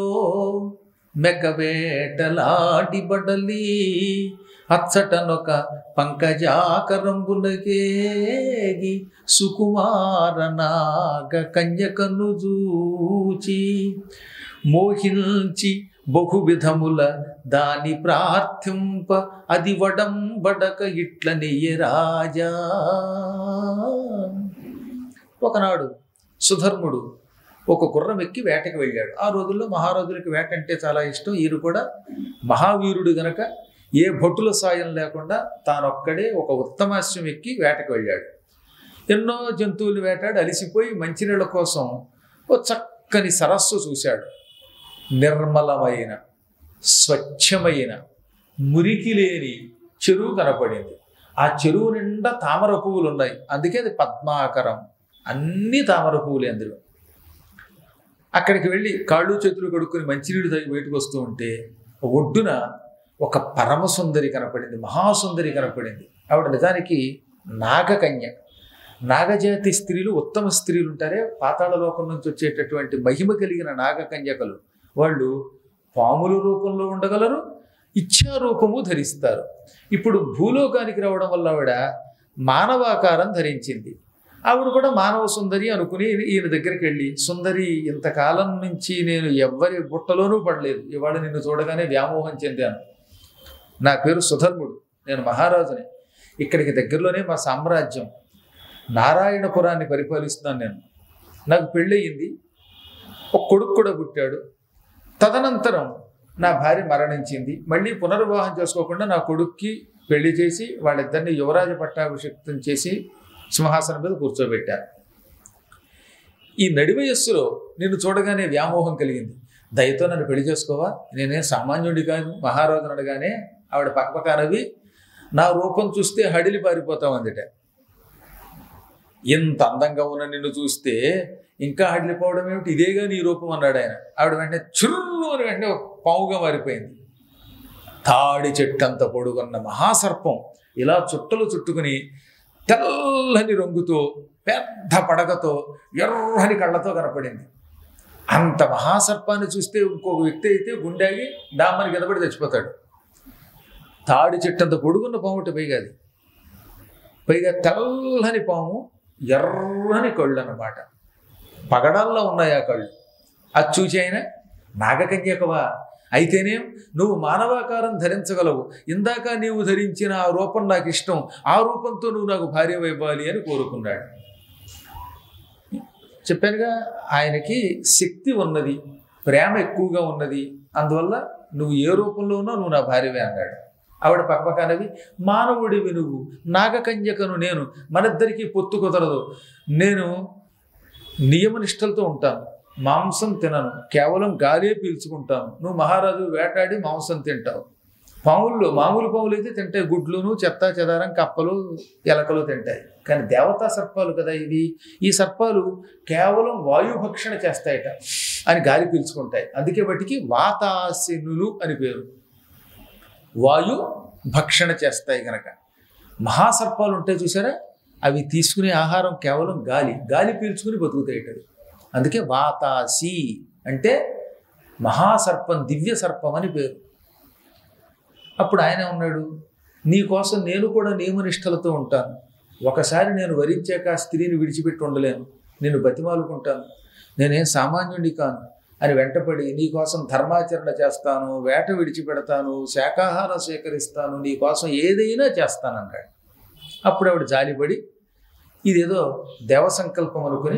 మెగవేటలాడి బడలి అచ్చటనొక పంకజాకరంబునకేగి సుకుమార నాగ కన్యకను చూచి మోహించి బహువిధముల దాని ప్రార్థింప అది వడంబడక ఇట్ల రాజా ఒకనాడు సుధర్ముడు ఒక గుర్రం ఎక్కి వేటకి వెళ్ళాడు ఆ రోజుల్లో మహారాజులకి వేట అంటే చాలా ఇష్టం ఈయన కూడా మహావీరుడు గనక ఏ భటుల సాయం లేకుండా తానొక్కడే ఒక ఉత్తమాశ్వం ఎక్కి వేటకు వెళ్ళాడు ఎన్నో జంతువులు వేటాడి అలిసిపోయి మంచినీళ్ళ కోసం ఓ చక్కని సరస్సు చూశాడు నిర్మలమైన స్వచ్ఛమైన మురికి లేని చెరువు కనపడింది ఆ చెరువు నిండా తామర పువ్వులు ఉన్నాయి అందుకే అది పద్మాకరం అన్ని తామర పువ్వులే అందులో అక్కడికి వెళ్ళి కాళ్ళు చేతులు కడుక్కొని మంచినీళ్ళు తాగి బయటకు వస్తూ ఉంటే ఒడ్డున ఒక పరమసుందరి కనపడింది మహాసుందరి కనపడింది ఆవిడ నిజానికి నాగకన్య నాగజాతి స్త్రీలు ఉత్తమ స్త్రీలు ఉంటారే పాతాళ లోకం నుంచి వచ్చేటటువంటి మహిమ కలిగిన నాగకన్యకలు వాళ్ళు పాముల రూపంలో ఉండగలరు ఇచ్ఛా రూపము ధరిస్తారు ఇప్పుడు భూలోకానికి రావడం వల్ల ఆవిడ మానవాకారం ధరించింది ఆవిడ కూడా మానవ సుందరి అనుకుని ఈయన దగ్గరికి వెళ్ళి సుందరి ఇంతకాలం నుంచి నేను ఎవ్వరి బుట్టలోనూ పడలేదు ఇవాళ నిన్ను చూడగానే వ్యామోహం చెందాను నా పేరు సుధర్ముడు నేను మహారాజుని ఇక్కడికి దగ్గరలోనే మా సామ్రాజ్యం నారాయణపురాన్ని పరిపాలిస్తున్నాను నేను నాకు పెళ్ళయింది ఒక కొడుకు కూడా పుట్టాడు తదనంతరం నా భార్య మరణించింది మళ్ళీ పునర్వివాహం చేసుకోకుండా నా కొడుక్కి పెళ్లి చేసి వాళ్ళిద్దరిని యువరాజ పట్టాభిషిక్తం చేసి సింహాసనం మీద కూర్చోబెట్టారు ఈ నడి వయస్సులో నిన్ను చూడగానే వ్యామోహం కలిగింది దయతో నన్ను పెళ్లి చేసుకోవా నేనే సామాన్యుడి కాదు మహారాజును అనగానే ఆవిడ పక్కపక్కనవి నా రూపం చూస్తే హడిలి పారిపోతాం అందుట ఇంత అందంగా ఉన్న నిన్ను చూస్తే ఇంకా హడిలిపోవడం ఏమిటి ఇదేగా నీ రూపం అన్నాడు ఆయన ఆవిడ వెంటనే చుర్రు అని వెంటనే ఒక పావుగా మారిపోయింది తాడి చెట్టంత పొడుగున్న మహాసర్పం ఇలా చుట్టలు చుట్టుకుని తెల్లని రంగుతో పెద్ద పడగతో ఎర్రని కళ్ళతో కనపడింది అంత మహాసర్పాన్ని చూస్తే ఇంకొక వ్యక్తి అయితే గుండాగి డామ్మని కిందపడి చచ్చిపోతాడు తాడి చెట్టంత పొడుగున్న పాము ఒకటి పైగా అది పైగా తెల్లని పాము ఎర్రని కళ్ళు అన్నమాట పగడాల్లో ఉన్నాయి ఆ కళ్ళు అది చూసి ఆయన నాగకన్యకవా అయితేనే నువ్వు మానవాకారం ధరించగలవు ఇందాక నీవు ధరించిన ఆ రూపం నాకు ఇష్టం ఆ రూపంతో నువ్వు నాకు భార్య ఇవ్వాలి అని కోరుకున్నాడు చెప్పానుగా ఆయనకి శక్తి ఉన్నది ప్రేమ ఎక్కువగా ఉన్నది అందువల్ల నువ్వు ఏ రూపంలో ఉన్నా నువ్వు నా భార్యవే అన్నాడు ఆవిడ పక్కపక్కనవి మానవుడివి నువ్వు నాగకన్యకను నేను మనిద్దరికీ పొత్తు కుదరదు నేను నియమనిష్టలతో ఉంటాను మాంసం తినను కేవలం గాలే పీల్చుకుంటాను నువ్వు మహారాజు వేటాడి మాంసం తింటావు పాముల్లో మామూలు పాములు అయితే తింటాయి గుడ్లును చెత్త చెదారం కప్పలు ఎలకలు తింటాయి కానీ దేవతా సర్పాలు కదా ఇవి ఈ సర్పాలు కేవలం వాయుభక్షణ చేస్తాయట అని గాలి పీల్చుకుంటాయి అందుకే వాటికి వాతాసినులు అని పేరు వాయు భక్షణ చేస్తాయి గనక మహాసర్పాలు ఉంటాయి చూసారా అవి తీసుకునే ఆహారం కేవలం గాలి గాలి పీల్చుకుని బతుకుతాయి అవి అందుకే వాతాసి అంటే మహాసర్పం దివ్య సర్పం అని పేరు అప్పుడు ఆయన ఉన్నాడు నీ కోసం నేను కూడా నియమనిష్టలతో ఉంటాను ఒకసారి నేను వరించాక ఆ స్త్రీని విడిచిపెట్టి ఉండలేను నేను బతిమాలుకుంటాను నేనేం సామాన్యుడి కాను అని వెంటపడి నీ కోసం ధర్మాచరణ చేస్తాను వేట విడిచిపెడతాను శాకాహారం స్వీకరిస్తాను నీ కోసం ఏదైనా చేస్తానన్నాడు అప్పుడు ఆవిడ జాలిపడి ఇదేదో దేవ సంకల్పం అనుకుని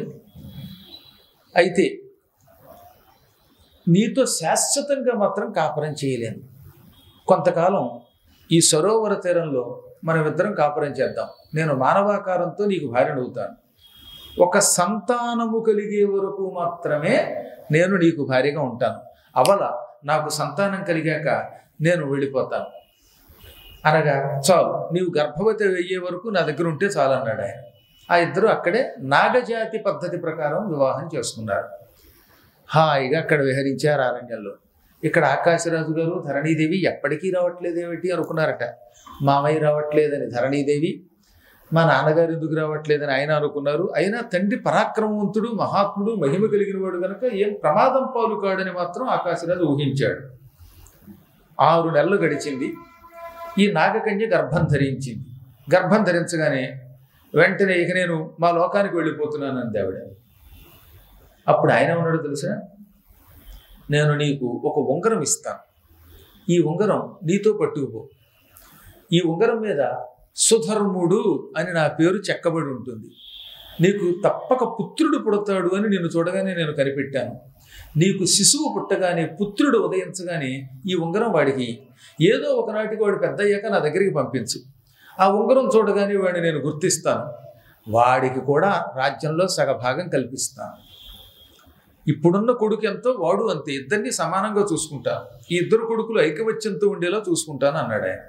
అయితే నీతో శాశ్వతంగా మాత్రం కాపురం చేయలేను కొంతకాలం ఈ సరోవర తీరంలో మనం ఇద్దరం కాపురం చేద్దాం నేను మానవాకారంతో నీకు భార్యను అవుతాను ఒక సంతానము కలిగే వరకు మాత్రమే నేను నీకు భార్యగా ఉంటాను అవల నాకు సంతానం కలిగాక నేను వెళ్ళిపోతాను అనగా చాలు నీవు గర్భవతి అయ్యే వరకు నా దగ్గర ఉంటే చాలు అన్నాడు ఆయన ఆ ఇద్దరు అక్కడే నాగజాతి పద్ధతి ప్రకారం వివాహం చేసుకున్నారు హాయిగా అక్కడ విహరించారు అరణ్యంలో ఇక్కడ ఆకాశరాజు గారు ధరణీదేవి ఎప్పటికీ రావట్లేదు ఏమిటి అనుకున్నారట మామయ్య రావట్లేదని ధరణీదేవి మా నాన్నగారు ఎందుకు రావట్లేదని ఆయన అనుకున్నారు అయినా తండ్రి పరాక్రమవంతుడు మహాత్ముడు మహిమ కలిగిన వాడు కనుక ఏం ప్రమాదం పాలు కాడని మాత్రం ఆకాశరాజు ఊహించాడు ఆరు నెలలు గడిచింది ఈ నాగకన్య గర్భం ధరించింది గర్భం ధరించగానే వెంటనే ఇక నేను మా లోకానికి వెళ్ళిపోతున్నాను అంది ఆవిడ అప్పుడు ఆయన ఉన్నాడు తెలుసా నేను నీకు ఒక ఉంగరం ఇస్తాను ఈ ఉంగరం నీతో పట్టుకుపో ఈ ఉంగరం మీద సుధర్ముడు అని నా పేరు చెక్కబడి ఉంటుంది నీకు తప్పక పుత్రుడు పుడతాడు అని నిన్ను చూడగానే నేను కనిపెట్టాను నీకు శిశువు పుట్టగానే పుత్రుడు ఉదయించగానే ఈ ఉంగరం వాడికి ఏదో ఒకనాటికి వాడు పెద్ద అయ్యాక నా దగ్గరికి పంపించు ఆ ఉంగరం చూడగానే వాడిని నేను గుర్తిస్తాను వాడికి కూడా రాజ్యంలో సగభాగం కల్పిస్తాను ఇప్పుడున్న కొడుకు ఎంతో వాడు అంతే ఇద్దరిని సమానంగా చూసుకుంటాను ఈ ఇద్దరు కొడుకులు ఐకమత్యంతో ఉండేలా చూసుకుంటాను అన్నాడు ఆయన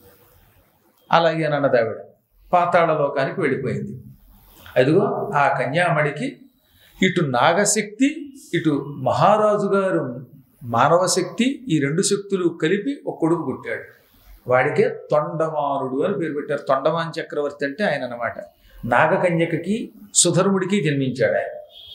అలాగే అన్నది ఆవిడ పాతాళ లోకానికి వెళ్ళిపోయింది అదిగో ఆ కన్యామణికి ఇటు నాగశక్తి ఇటు మహారాజు గారు మానవ శక్తి ఈ రెండు శక్తులు కలిపి ఒక కొడుకు పుట్టాడు వాడికే తొండమానుడు అని పేరు పెట్టారు తొండమాన్ చక్రవర్తి అంటే ఆయన అన్నమాట నాగకన్యకకి సుధర్ముడికి జన్మించాడు ఆయన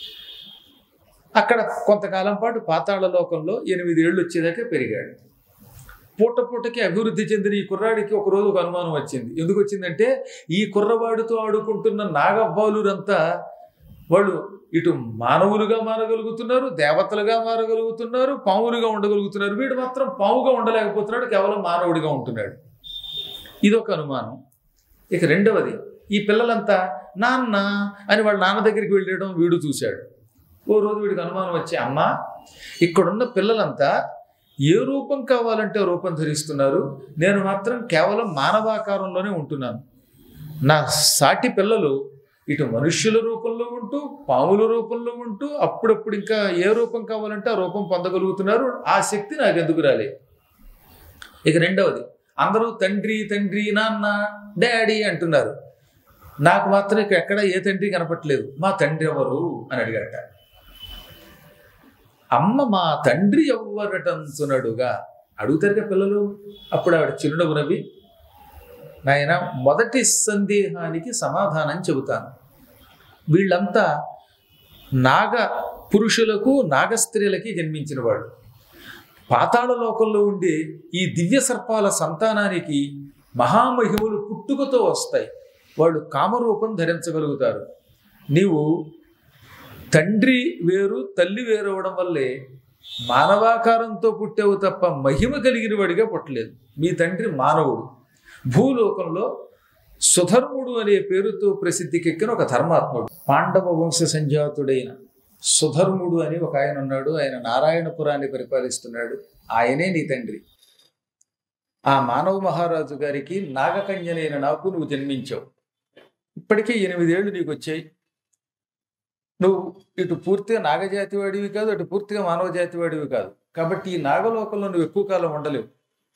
అక్కడ కొంతకాలం పాటు పాతాళ లోకంలో ఎనిమిదేళ్ళు వచ్చేదాకా పెరిగాడు పూట పూటకి అభివృద్ధి చెందిన ఈ కుర్రాడికి ఒక రోజు ఒక అనుమానం వచ్చింది ఎందుకు వచ్చిందంటే ఈ కుర్రవాడితో ఆడుకుంటున్న నాగబ్బాలురంతా వాళ్ళు ఇటు మానవులుగా మారగలుగుతున్నారు దేవతలుగా మారగలుగుతున్నారు పాములుగా ఉండగలుగుతున్నారు వీడు మాత్రం పాముగా ఉండలేకపోతున్నాడు కేవలం మానవుడిగా ఉంటున్నాడు ఇది ఒక అనుమానం ఇక రెండవది ఈ పిల్లలంతా నాన్న అని వాళ్ళ నాన్న దగ్గరికి వెళ్ళడం వీడు చూశాడు ఓ రోజు వీడికి అనుమానం వచ్చి అమ్మ ఇక్కడున్న పిల్లలంతా ఏ రూపం కావాలంటే ఆ రూపం ధరిస్తున్నారు నేను మాత్రం కేవలం మానవాకారంలోనే ఉంటున్నాను నా సాటి పిల్లలు ఇటు మనుష్యుల రూపంలో ఉంటూ పాముల రూపంలో ఉంటూ అప్పుడప్పుడు ఇంకా ఏ రూపం కావాలంటే ఆ రూపం పొందగలుగుతున్నారు ఆ శక్తి నాకు ఎందుకు రాలే ఇక రెండవది అందరూ తండ్రి తండ్రి నాన్న డాడీ అంటున్నారు నాకు మాత్రం ఇక్కడ ఎక్కడ ఏ తండ్రి కనపట్లేదు మా తండ్రి ఎవరు అని అడిగట అమ్మ మా తండ్రి ఎవ్వరటంచునడుగా అడుగుతారుగా పిల్లలు అప్పుడు ఆవిడ చిరునవ్వు నవ్వి నాయన మొదటి సందేహానికి సమాధానం చెబుతాను వీళ్ళంతా నాగ పురుషులకు నాగ స్త్రీలకి జన్మించిన వాడు పాతాళ లోకంలో ఉండే ఈ దివ్య సర్పాల సంతానానికి మహామహిములు పుట్టుకతో వస్తాయి వాళ్ళు కామరూపం ధరించగలుగుతారు నీవు తండ్రి వేరు తల్లి వేరు అవడం వల్లే మానవాకారంతో పుట్టావు తప్ప మహిమ కలిగిన వాడిగా పుట్టలేదు మీ తండ్రి మానవుడు భూలోకంలో సుధర్ముడు అనే పేరుతో ప్రసిద్ధికెక్కిన ఒక ధర్మాత్ముడు పాండవ వంశ సంజాతుడైన సుధర్ముడు అని ఒక ఆయన ఉన్నాడు ఆయన నారాయణపురాన్ని పరిపాలిస్తున్నాడు ఆయనే నీ తండ్రి ఆ మానవ మహారాజు గారికి నాగకన్యనైన నాకు నువ్వు జన్మించావు ఇప్పటికే ఎనిమిదేళ్లు నీకు వచ్చాయి నువ్వు ఇటు పూర్తిగా నాగజాతి వాడివి కాదు అటు పూర్తిగా మానవ జాతి వాడివి కాదు కాబట్టి ఈ నాగలోకంలో నువ్వు ఎక్కువ కాలం ఉండలేవు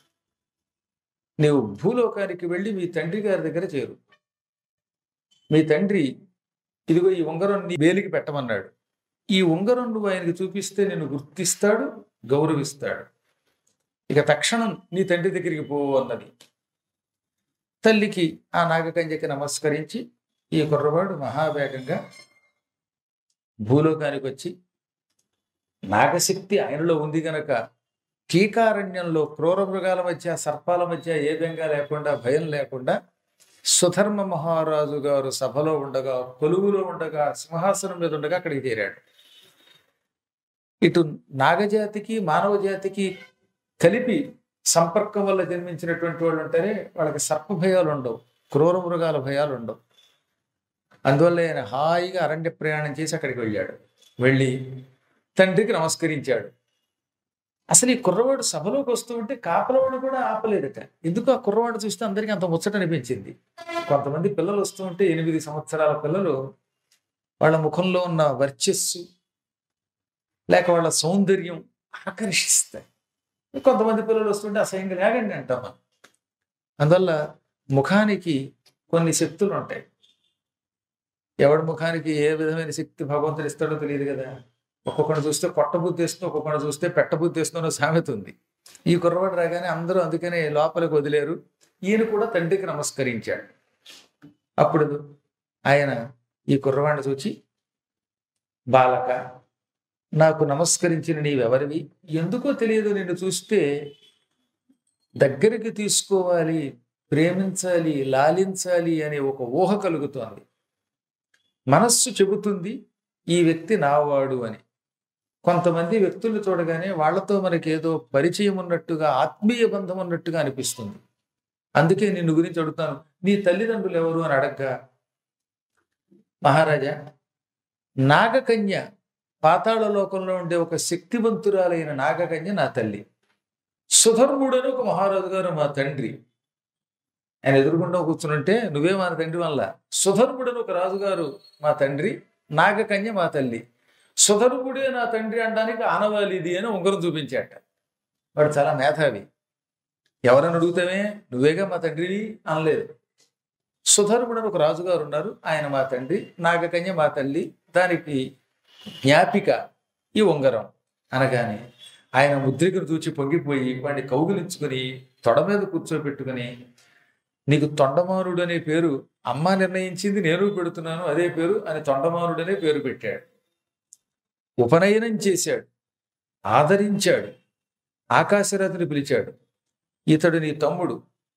నీవు భూలోకానికి వెళ్ళి మీ తండ్రి గారి దగ్గర చేరు మీ తండ్రి ఇదిగో ఈ ఉంగరం నీ వేలికి పెట్టమన్నాడు ఈ ఉంగరం నువ్వు ఆయనకి చూపిస్తే నేను గుర్తిస్తాడు గౌరవిస్తాడు ఇక తక్షణం నీ తండ్రి దగ్గరికి పో అన్నది తల్లికి ఆ నాగకంజకి నమస్కరించి ఈ కుర్రవాడు మహావేగంగా భూలోకానికి వచ్చి నాగశక్తి ఆయనలో ఉంది గనక కీకారణ్యంలో క్రూర మృగాల మధ్య సర్పాల మధ్య ఏ బెంగా లేకుండా భయం లేకుండా సుధర్మ మహారాజు గారు సభలో ఉండగా కొలువులో ఉండగా సింహాసనం మీద ఉండగా అక్కడికి చేరాడు ఇటు నాగజాతికి మానవ జాతికి కలిపి సంపర్కం వల్ల జన్మించినటువంటి వాళ్ళు ఉంటారే వాళ్ళకి సర్ప భయాలు ఉండవు క్రూర మృగాల భయాలు ఉండవు అందువల్ల ఆయన హాయిగా అరణ్య ప్రయాణం చేసి అక్కడికి వెళ్ళాడు వెళ్ళి తండ్రికి నమస్కరించాడు అసలు ఈ కుర్రవాడు సభలోకి వస్తూ ఉంటే కాపలవాడు కూడా ఆపలేదట ఎందుకు ఆ కుర్రవాడు చూస్తే అందరికీ అంత ముచ్చట అనిపించింది కొంతమంది పిల్లలు వస్తూ ఉంటే ఎనిమిది సంవత్సరాల పిల్లలు వాళ్ళ ముఖంలో ఉన్న వర్చస్సు లేక వాళ్ళ సౌందర్యం ఆకర్షిస్తాయి కొంతమంది పిల్లలు వస్తుంటే అసహ్యంగా లేగండి అంటాం మనం అందువల్ల ముఖానికి కొన్ని శక్తులు ఉంటాయి ఎవడి ముఖానికి ఏ విధమైన శక్తి భగవంతుడు ఇస్తాడో తెలియదు కదా ఒక్కొక్కడు చూస్తే కొట్టబుద్ధి వేస్తుంది ఒక్కొక్కడు చూస్తే పెట్టబుద్ధి వేస్తుందో సామెత ఉంది ఈ కుర్రవాడు రాగానే అందరూ అందుకనే లోపలికి వదిలేరు ఈయన కూడా తండ్రికి నమస్కరించాడు అప్పుడు ఆయన ఈ కుర్రవాడిని చూచి బాలక నాకు నమస్కరించిన నీవెవరివి ఎందుకో తెలియదు నిన్ను చూస్తే దగ్గరికి తీసుకోవాలి ప్రేమించాలి లాలించాలి అనే ఒక ఊహ కలుగుతోంది మనస్సు చెబుతుంది ఈ వ్యక్తి నావాడు అని కొంతమంది వ్యక్తులు చూడగానే వాళ్ళతో మనకేదో పరిచయం ఉన్నట్టుగా ఆత్మీయ బంధం ఉన్నట్టుగా అనిపిస్తుంది అందుకే నిన్ను గురించి అడుగుతాను నీ తల్లిదండ్రులు ఎవరు అని అడగ్గా మహారాజా నాగకన్య పాతాళ లోకంలో ఉండే ఒక శక్తివంతురాలైన నాగకన్య నా తల్లి సుధర్ముడని ఒక మహారాజు గారు మా తండ్రి ఆయన ఎదురుగుండా కూర్చునుంటే నువ్వే మా తండ్రి వల్ల సుధర్ముడని ఒక రాజుగారు మా తండ్రి నాగకన్య మా తల్లి సుధర్ముడే నా తండ్రి అనడానికి ఆనవాలిది అని ఉంగరం చూపించాట వాడు చాలా మేధావి ఎవరని అడుగుతామే నువ్వేగా మా తండ్రివి అనలేదు సుధర్ముడని ఒక రాజుగారు ఉన్నారు ఆయన మా తండ్రి నాగకన్య మా తల్లి దానికి జ్ఞాపిక ఈ ఉంగరం అనగానే ఆయన ముద్రికను చూచి పొంగిపోయి వాడిని కౌగులించుకుని తొడ మీద కూర్చోబెట్టుకుని నీకు తొండమానుడు అనే పేరు అమ్మ నిర్ణయించింది నేను పెడుతున్నాను అదే పేరు అని తొండమానుడు అనే పేరు పెట్టాడు ఉపనయనం చేశాడు ఆదరించాడు ఆకాశరాతిని పిలిచాడు ఇతడు నీ తమ్ముడు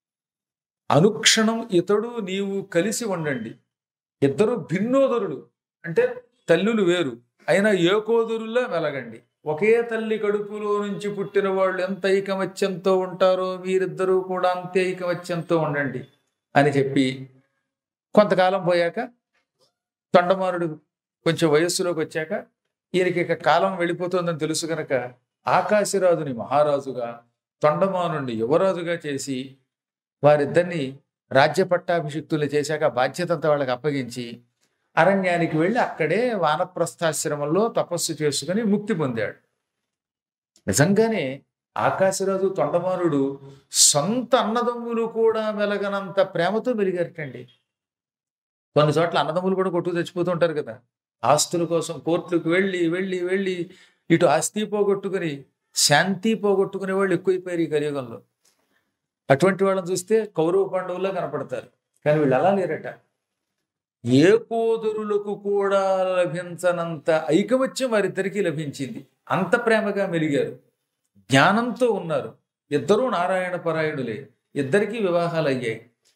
అనుక్షణం ఇతడు నీవు కలిసి ఉండండి ఇద్దరు భిన్నోదరులు అంటే తల్లులు వేరు అయినా ఏకోదరుల్లా వెలగండి ఒకే తల్లి కడుపులో నుంచి పుట్టిన వాళ్ళు ఎంత ఐకమత్యంతో ఉంటారో వీరిద్దరూ కూడా అంతే ఐకమత్యంతో ఉండండి అని చెప్పి కొంతకాలం పోయాక తొండమారుడు కొంచెం వయస్సులోకి వచ్చాక ఈయనకి ఇక కాలం వెళ్ళిపోతుందని తెలుసు కనుక ఆకాశరాజుని మహారాజుగా తొండమానుని యువరాజుగా చేసి వారిద్దరిని రాజ్య పట్టాభిషిక్తులు చేశాక బాధ్యత అంతా వాళ్ళకి అప్పగించి అరణ్యానికి వెళ్ళి అక్కడే వానప్రస్థాశ్రమంలో తపస్సు చేసుకుని ముక్తి పొందాడు నిజంగానే ఆకాశరాజు తొండమానుడు సొంత అన్నదమ్ములు కూడా మెలగనంత ప్రేమతో మెలిగారటండి కొన్ని చోట్ల అన్నదమ్ములు కూడా కొట్టు తెచ్చిపోతూ ఉంటారు కదా ఆస్తుల కోసం కోర్టులకు వెళ్ళి వెళ్ళి వెళ్ళి ఇటు ఆస్తి పోగొట్టుకుని శాంతి పోగొట్టుకునే వాళ్ళు ఎక్కువైపోయారు ఈ కలియుగంలో అటువంటి వాళ్ళని చూస్తే కౌరవ పాండవుల్లో కనపడతారు కానీ వీళ్ళు అలా లేరట ఏ కోదురులకు కూడా లభించనంత ఐకమత్యం వారిద్దరికీ లభించింది అంత ప్రేమగా మెలిగారు జ్ఞానంతో ఉన్నారు ఇద్దరూ నారాయణ పరాయణులే ఇద్దరికీ వివాహాలు అయ్యాయి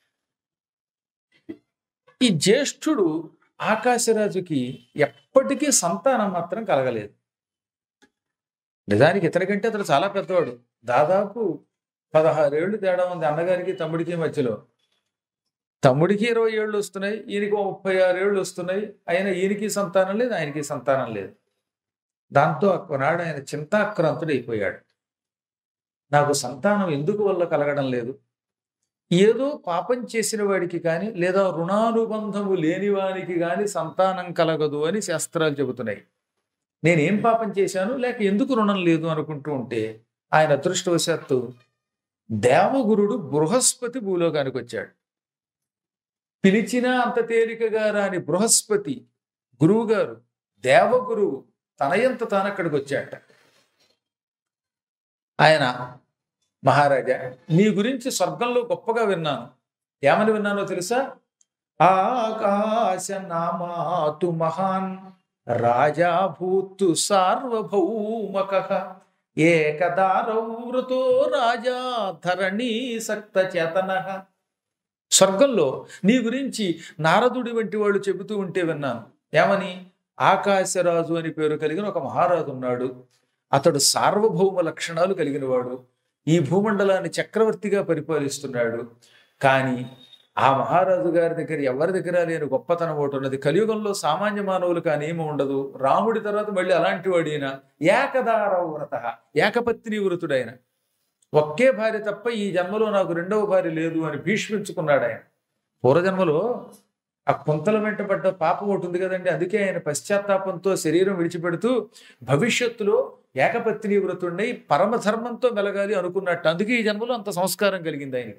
ఈ జ్యేష్ఠుడు ఆకాశరాజుకి ఎప్పటికీ సంతానం మాత్రం కలగలేదు నిజానికి ఇతనికంటే అతడు చాలా పెద్దవాడు దాదాపు పదహారేళ్ళు తేడా ఉంది అన్నగారికి తమ్ముడికి మధ్యలో తమ్ముడికి ఇరవై ఏళ్ళు వస్తున్నాయి ఈయనకి ఓ ముప్పై ఆరు ఏళ్ళు వస్తున్నాయి అయినా ఈయనకి సంతానం లేదు ఆయనకి సంతానం లేదు దాంతో ఒకనాడు ఆయన చింతాక్రాంతుడు అయిపోయాడు నాకు సంతానం ఎందుకు వల్ల కలగడం లేదు ఏదో పాపం చేసిన వాడికి కానీ లేదా రుణానుబంధము లేని వానికి కానీ సంతానం కలగదు అని శాస్త్రాలు చెబుతున్నాయి నేనేం పాపం చేశాను లేక ఎందుకు రుణం లేదు అనుకుంటూ ఉంటే ఆయన అదృష్టవశాత్తు దేవగురుడు బృహస్పతి భూలోకానికి వచ్చాడు పిలిచినా అంత తేలికగా రాని బృహస్పతి గురువుగారు దేవగురువు తనయంత తాను అక్కడికి వచ్చాట ఆయన మహారాజా నీ గురించి స్వర్గంలో గొప్పగా విన్నాను ఏమని విన్నానో తెలుసా ఆకాశ నామాతు మహాన్ రాజా భూతు సార్వభౌమక ఏకదారవృతో రాజా ధరణీ సక్త చేతన స్వర్గంలో నీ గురించి నారదుడి వంటి వాళ్ళు చెబుతూ ఉంటే విన్నాను ఏమని ఆకాశరాజు అని పేరు కలిగిన ఒక మహారాజు ఉన్నాడు అతడు సార్వభౌమ లక్షణాలు కలిగిన వాడు ఈ భూమండలాన్ని చక్రవర్తిగా పరిపాలిస్తున్నాడు కానీ ఆ మహారాజు గారి దగ్గర ఎవరి దగ్గర లేని గొప్పతనం ఒకటి ఉన్నది కలియుగంలో సామాన్య మానవులకు ఆ నియమం ఉండదు రాముడి తర్వాత మళ్ళీ అలాంటి వాడిన ఏకదార వ్రత ఏకపత్ని వృతుడైన ఒకే భార్య తప్ప ఈ జన్మలో నాకు రెండవ భార్య లేదు అని భీష్మించుకున్నాడు ఆయన పూర్వజన్మలో ఆ కుంతల వెంట పడ్డ పాపం ఒకటి ఉంది కదండి అందుకే ఆయన పశ్చాత్తాపంతో శరీరం విడిచిపెడుతూ భవిష్యత్తులో ఏకపత్ని వ్రతుడిని పరమధర్మంతో మెలగాలి అనుకున్నట్టు అందుకే ఈ జన్మలో అంత సంస్కారం కలిగింది ఆయనకి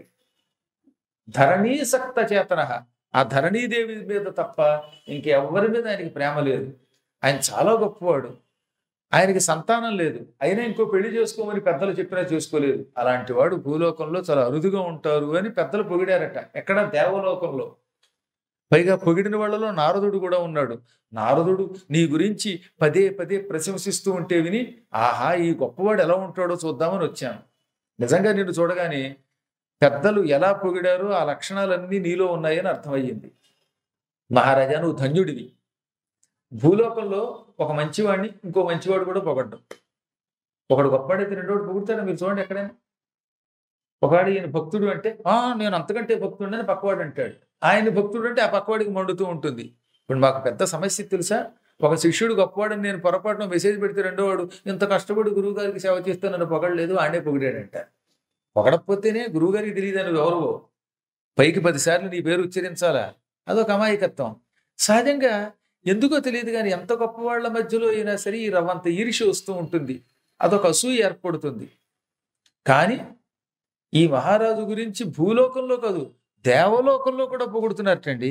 ధరణీసక్త చేతన ఆ ధరణీదేవి మీద తప్ప ఇంకెవ్వరి మీద ఆయనకి ప్రేమ లేదు ఆయన చాలా గొప్పవాడు ఆయనకి సంతానం లేదు అయినా ఇంకో పెళ్లి చేసుకోమని పెద్దలు చెప్పినా చేసుకోలేదు అలాంటి వాడు భూలోకంలో చాలా అరుదుగా ఉంటారు అని పెద్దలు పొగిడారట ఎక్కడ దేవలోకంలో పైగా పొగిడిన వాళ్ళలో నారదుడు కూడా ఉన్నాడు నారదుడు నీ గురించి పదే పదే ప్రశంసిస్తూ ఉంటే విని ఆహా ఈ గొప్పవాడు ఎలా ఉంటాడో చూద్దామని వచ్చాను నిజంగా నిన్ను చూడగానే పెద్దలు ఎలా పొగిడారో ఆ లక్షణాలన్నీ నీలో ఉన్నాయని అర్థమయ్యింది మహారాజా నువ్వు ధన్యుడివి భూలోకంలో ఒక మంచివాడిని ఇంకో మంచివాడు కూడా పొగడ్డం ఒకడు గొప్పవాడైతే రెండోడు పొగుడతాడు మీరు చూడండి ఎక్కడైనా ఒకవాడు ఈయన భక్తుడు అంటే ఆ నేను అంతకంటే భక్తుడు అని పక్కవాడు అంటాడు ఆయన భక్తుడు అంటే ఆ పక్కవాడికి మండుతూ ఉంటుంది ఇప్పుడు మాకు పెద్ద సమస్య తెలుసా ఒక శిష్యుడు గొప్పవాడని నేను పొరపాటున మెసేజ్ పెడితే రెండోవాడు ఇంత కష్టపడి గురువు గారికి సేవ చేస్తే నన్ను పొగడలేదు ఆయనే పొగిడాడంట పొగడకపోతేనే గురువు గారికి తెలియదని ఎవరో పైకి పదిసార్లు నీ పేరు ఉచ్చరించాలా అదొక అమాయకత్వం సహజంగా ఎందుకో తెలియదు కానీ ఎంత గొప్ప వాళ్ళ మధ్యలో అయినా సరే ఈ రవ్వంత ఈర్ష్య వస్తూ ఉంటుంది అదొక అసూయ ఏర్పడుతుంది కానీ ఈ మహారాజు గురించి భూలోకంలో కాదు దేవలోకంలో కూడా పొగుడుతున్నట్టండి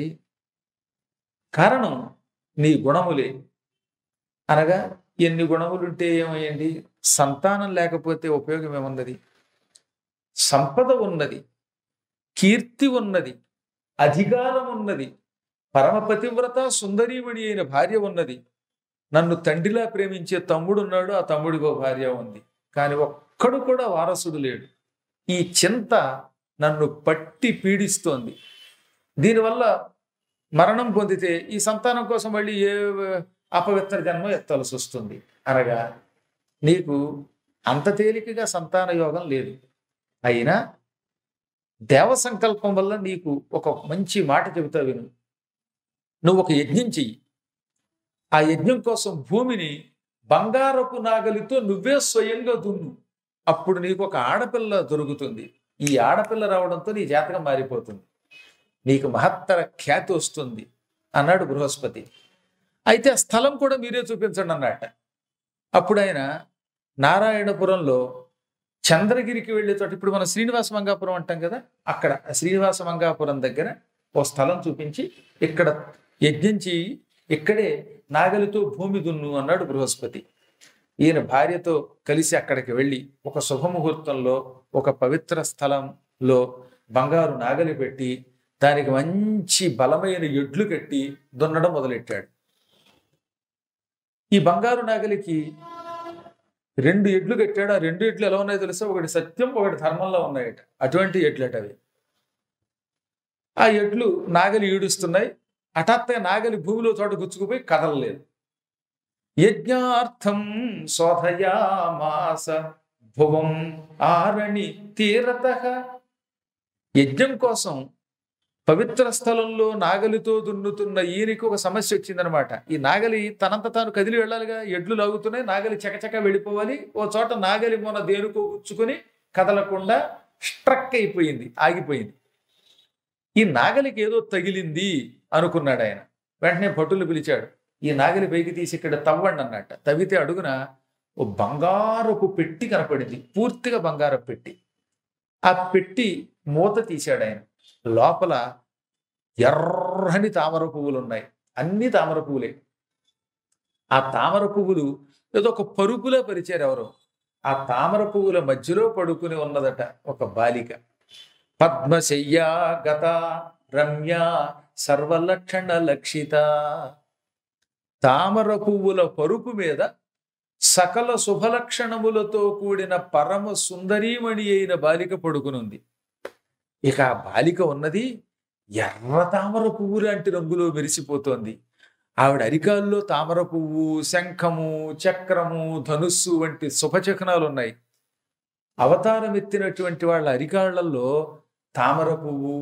కారణం నీ గుణములే అనగా ఎన్ని గుణములుంటే ఏమయ్యండి సంతానం లేకపోతే ఉపయోగం ఏమున్నది సంపద ఉన్నది కీర్తి ఉన్నది అధికారం ఉన్నది పరమపతివ్రత సుందరీమణి అయిన భార్య ఉన్నది నన్ను తండ్రిలా ప్రేమించే తమ్ముడు ఉన్నాడు ఆ తమ్ముడికో భార్య ఉంది కానీ ఒక్కడు కూడా వారసుడు లేడు ఈ చింత నన్ను పట్టి పీడిస్తోంది దీనివల్ల మరణం పొందితే ఈ సంతానం కోసం మళ్ళీ ఏ అపవిత్ర జన్మ ఎత్తాల్సి వస్తుంది అనగా నీకు అంత తేలికగా సంతాన యోగం లేదు అయినా దేవ సంకల్పం వల్ల నీకు ఒక మంచి మాట చెబుతా విను నువ్వు ఒక యజ్ఞం చెయ్యి ఆ యజ్ఞం కోసం భూమిని బంగారపు నాగలితో నువ్వే స్వయంగా దున్ను అప్పుడు నీకు ఒక ఆడపిల్ల దొరుకుతుంది ఈ ఆడపిల్ల రావడంతో నీ జాతకం మారిపోతుంది నీకు మహత్తర ఖ్యాతి వస్తుంది అన్నాడు బృహస్పతి అయితే ఆ స్థలం కూడా మీరే చూపించండి అన్నట్ట అప్పుడు ఆయన నారాయణపురంలో చంద్రగిరికి వెళ్ళే చోట ఇప్పుడు మనం శ్రీనివాస మంగాపురం అంటాం కదా అక్కడ ఆ శ్రీనివాస మంగాపురం దగ్గర ఓ స్థలం చూపించి ఇక్కడ యజ్ఞం చేయి ఇక్కడే నాగలితో భూమి దున్ను అన్నాడు బృహస్పతి ఈయన భార్యతో కలిసి అక్కడికి వెళ్ళి ఒక శుభముహూర్తంలో ఒక పవిత్ర స్థలంలో బంగారు నాగలి పెట్టి దానికి మంచి బలమైన ఎడ్లు కట్టి దున్నడం మొదలెట్టాడు ఈ బంగారు నాగలికి రెండు ఎడ్లు కట్టాడు ఆ రెండు ఎడ్లు ఎలా ఉన్నాయో తెలుసా ఒకటి సత్యం ఒకటి ధర్మంలో ఉన్నాయట అటువంటి ఎడ్లట అవి ఆ ఎడ్లు నాగలి ఈడుస్తున్నాయి హఠాత్తుగా నాగలి భూమిలో చోట గుచ్చుకుపోయి కదలలేదు యజ్ఞార్థం శోధయామాస భువం ఆరణి తీరత యజ్ఞం కోసం పవిత్ర స్థలంలో నాగలితో దున్నుతున్న ఈయనకి ఒక సమస్య వచ్చిందనమాట ఈ నాగలి తనంత తాను కదిలి వెళ్ళాలిగా ఎడ్లు లాగుతున్నాయి నాగలి చకచక వెళ్ళిపోవాలి ఓ చోట నాగలి మొన దేనుకో గుచ్చుకొని కదలకుండా స్ట్రక్ అయిపోయింది ఆగిపోయింది ఈ నాగలికి ఏదో తగిలింది అనుకున్నాడు ఆయన వెంటనే భటులు పిలిచాడు ఈ నాగలి పైకి తీసి ఇక్కడ తవ్వండి అన్నట్ట తవ్వితే అడుగున ఓ బంగారపు పెట్టి కనపడింది పూర్తిగా బంగారపు పెట్టి ఆ పెట్టి మూత తీశాడు ఆయన లోపల ఎర్రని తామర పువ్వులు ఉన్నాయి అన్ని తామర పువ్వులే ఆ తామర పువ్వులు ఏదో ఒక పరుపులో పరిచారు ఎవరో ఆ తామర పువ్వుల మధ్యలో పడుకుని ఉన్నదట ఒక బాలిక పద్మశయ్యా గత రమ్య సర్వలక్షణ లక్షిత తామర పువ్వుల పరుపు మీద సకల శుభలక్షణములతో కూడిన పరమ సుందరీమణి అయిన బాలిక పడుకునుంది ఇక ఆ బాలిక ఉన్నది ఎర్ర తామర పువ్వు లాంటి రంగులో మెరిసిపోతోంది ఆవిడ అరికాల్లో తామర పువ్వు శంఖము చక్రము ధనుస్సు వంటి శుభచక్రాలు ఉన్నాయి అవతారం ఎత్తినటువంటి వాళ్ళ అరికాళ్లలో తామర పువ్వు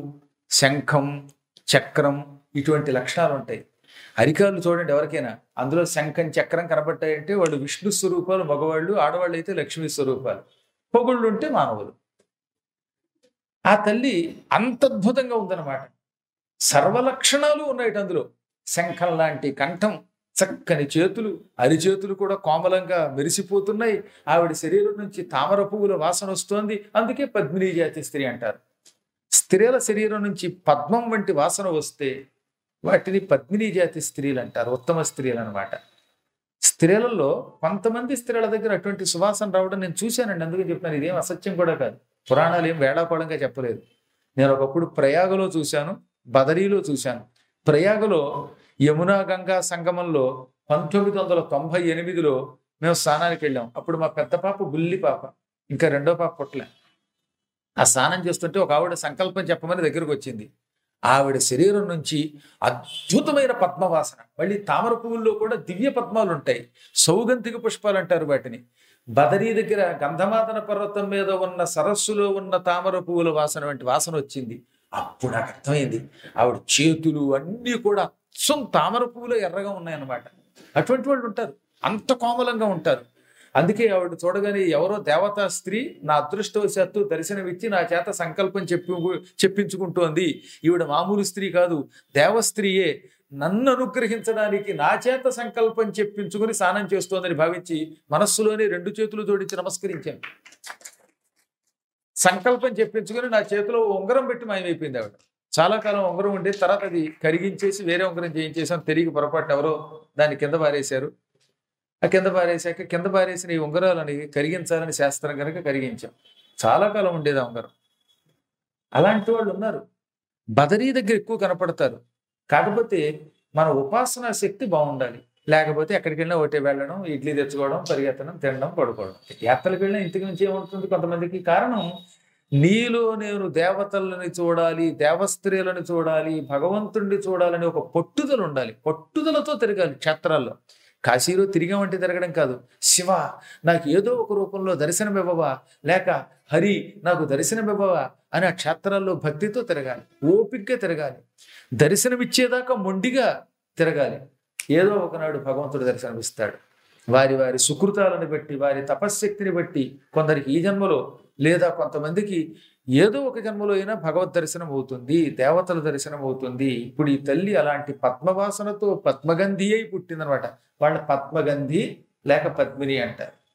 శంఖం చక్రం ఇటువంటి లక్షణాలు ఉంటాయి అరికాళ్ళు చూడండి ఎవరికైనా అందులో శంఖం చక్రం కనబడ్డాయంటే వాళ్ళు విష్ణు స్వరూపాలు మగవాళ్ళు ఆడవాళ్ళు అయితే లక్ష్మీ స్వరూపాలు పొగుళ్ళు ఉంటే మానవులు ఆ తల్లి అంత అద్భుతంగా ఉందన్నమాట సర్వలక్షణాలు ఉన్నాయి అందులో శంఖం లాంటి కంఠం చక్కని చేతులు అరిచేతులు కూడా కోమలంగా మెరిసిపోతున్నాయి ఆవిడ శరీరం నుంచి తామర పువ్వుల వాసన వస్తోంది అందుకే పద్మినీ జాతి స్త్రీ అంటారు స్త్రీల శరీరం నుంచి పద్మం వంటి వాసన వస్తే వాటిని పద్మినీ జాతి స్త్రీలు అంటారు ఉత్తమ స్త్రీలు అనమాట స్త్రీలలో కొంతమంది స్త్రీల దగ్గర అటువంటి సువాసన రావడం నేను చూశానండి అందుకే చెప్తాను ఇదేం అసత్యం కూడా కాదు పురాణాలు ఏం వేళాకోళంగా చెప్పలేదు నేను ఒకప్పుడు ప్రయాగలో చూశాను బదరీలో చూశాను ప్రయాగలో యమునా గంగా సంగమంలో పంతొమ్మిది వందల తొంభై ఎనిమిదిలో మేము స్నానానికి వెళ్ళాం అప్పుడు మా పెద్ద పాప బుల్లి పాప ఇంకా రెండో పాప పుట్టలే ఆ స్నానం చేస్తుంటే ఒక ఆవిడ సంకల్పం చెప్పమని దగ్గరకు వచ్చింది ఆవిడ శరీరం నుంచి అద్భుతమైన పద్మవాసన మళ్ళీ తామర పువ్వుల్లో కూడా దివ్య పద్మాలు ఉంటాయి సౌగంధిక పుష్పాలు అంటారు వాటిని బదరీ దగ్గర గంధమాదన పర్వతం మీద ఉన్న సరస్సులో ఉన్న తామర పువ్వుల వాసన వంటి వాసన వచ్చింది అప్పుడు నాకు అర్థమైంది ఆవిడ చేతులు అన్నీ కూడా అచ్చం తామర పువ్వులు ఎర్రగా ఉన్నాయన్నమాట అటువంటి వాళ్ళు ఉంటారు అంత కోమలంగా ఉంటారు అందుకే ఆవిడ చూడగానే ఎవరో దేవతా స్త్రీ నా అదృష్టవశాత్తు దర్శనమిచ్చి నా చేత సంకల్పం చెప్పి చెప్పించుకుంటోంది ఈవిడ మామూలు స్త్రీ కాదు దేవస్త్రీయే నన్ను అనుగ్రహించడానికి నా చేత సంకల్పం చెప్పించుకుని స్నానం చేస్తోందని భావించి మనస్సులోనే రెండు చేతులు జోడించి నమస్కరించాను సంకల్పం చెప్పించుకుని నా చేతిలో ఉంగరం పెట్టి మాయమైపోయింది ఆవిడ చాలా కాలం ఉంగరం ఉండే తర్వాత అది కరిగించేసి వేరే ఉంగరం చేయించేసాం తిరిగి పొరపాటున ఎవరో దాన్ని కింద పారేశారు ఆ కింద పారేశాక కింద పారేసిన ఈ ఉంగరాలని కరిగించాలని శాస్త్రం కనుక కరిగించాం చాలా కాలం ఉండేది ఆ ఉంగరం అలాంటి వాళ్ళు ఉన్నారు బదరీ దగ్గర ఎక్కువ కనపడతారు కాకపోతే మన ఉపాసనా శక్తి బాగుండాలి లేకపోతే ఎక్కడికి వెళ్ళినా ఒకటే వెళ్ళడం ఇడ్లీ తెచ్చుకోవడం పరిగెత్తడం తినడం పడుకోవడం యాత్రలకు వెళ్ళినా ఇంటికి నుంచి ఏమవుతుంది కొంతమందికి కారణం నీలో నేను దేవతలని చూడాలి దేవస్త్రీలను చూడాలి భగవంతుడిని చూడాలని ఒక పట్టుదల ఉండాలి పట్టుదలతో తిరగాలి క్షేత్రాల్లో కాశీలో తిరిగామంటే తిరగడం కాదు శివ నాకు ఏదో ఒక రూపంలో దర్శనమివ్వవా లేక హరి నాకు దర్శనమివ్వవా అని ఆ క్షేత్రాల్లో భక్తితో తిరగాలి ఓపిగ్గా తిరగాలి దర్శనమిచ్చేదాకా మొండిగా తిరగాలి ఏదో ఒకనాడు భగవంతుడు దర్శనమిస్తాడు వారి వారి సుకృతాలను బట్టి వారి తపశ్శక్తిని బట్టి కొందరికి ఈ జన్మలో లేదా కొంతమందికి ఏదో ఒక జన్మలో అయినా భగవద్ దర్శనం అవుతుంది దేవతల దర్శనం అవుతుంది ఇప్పుడు ఈ తల్లి అలాంటి పద్మవాసనతో పద్మగంధి అయి పుట్టిందనమాట వాళ్ళ పద్మగంధి లేక పద్మిని అంటారు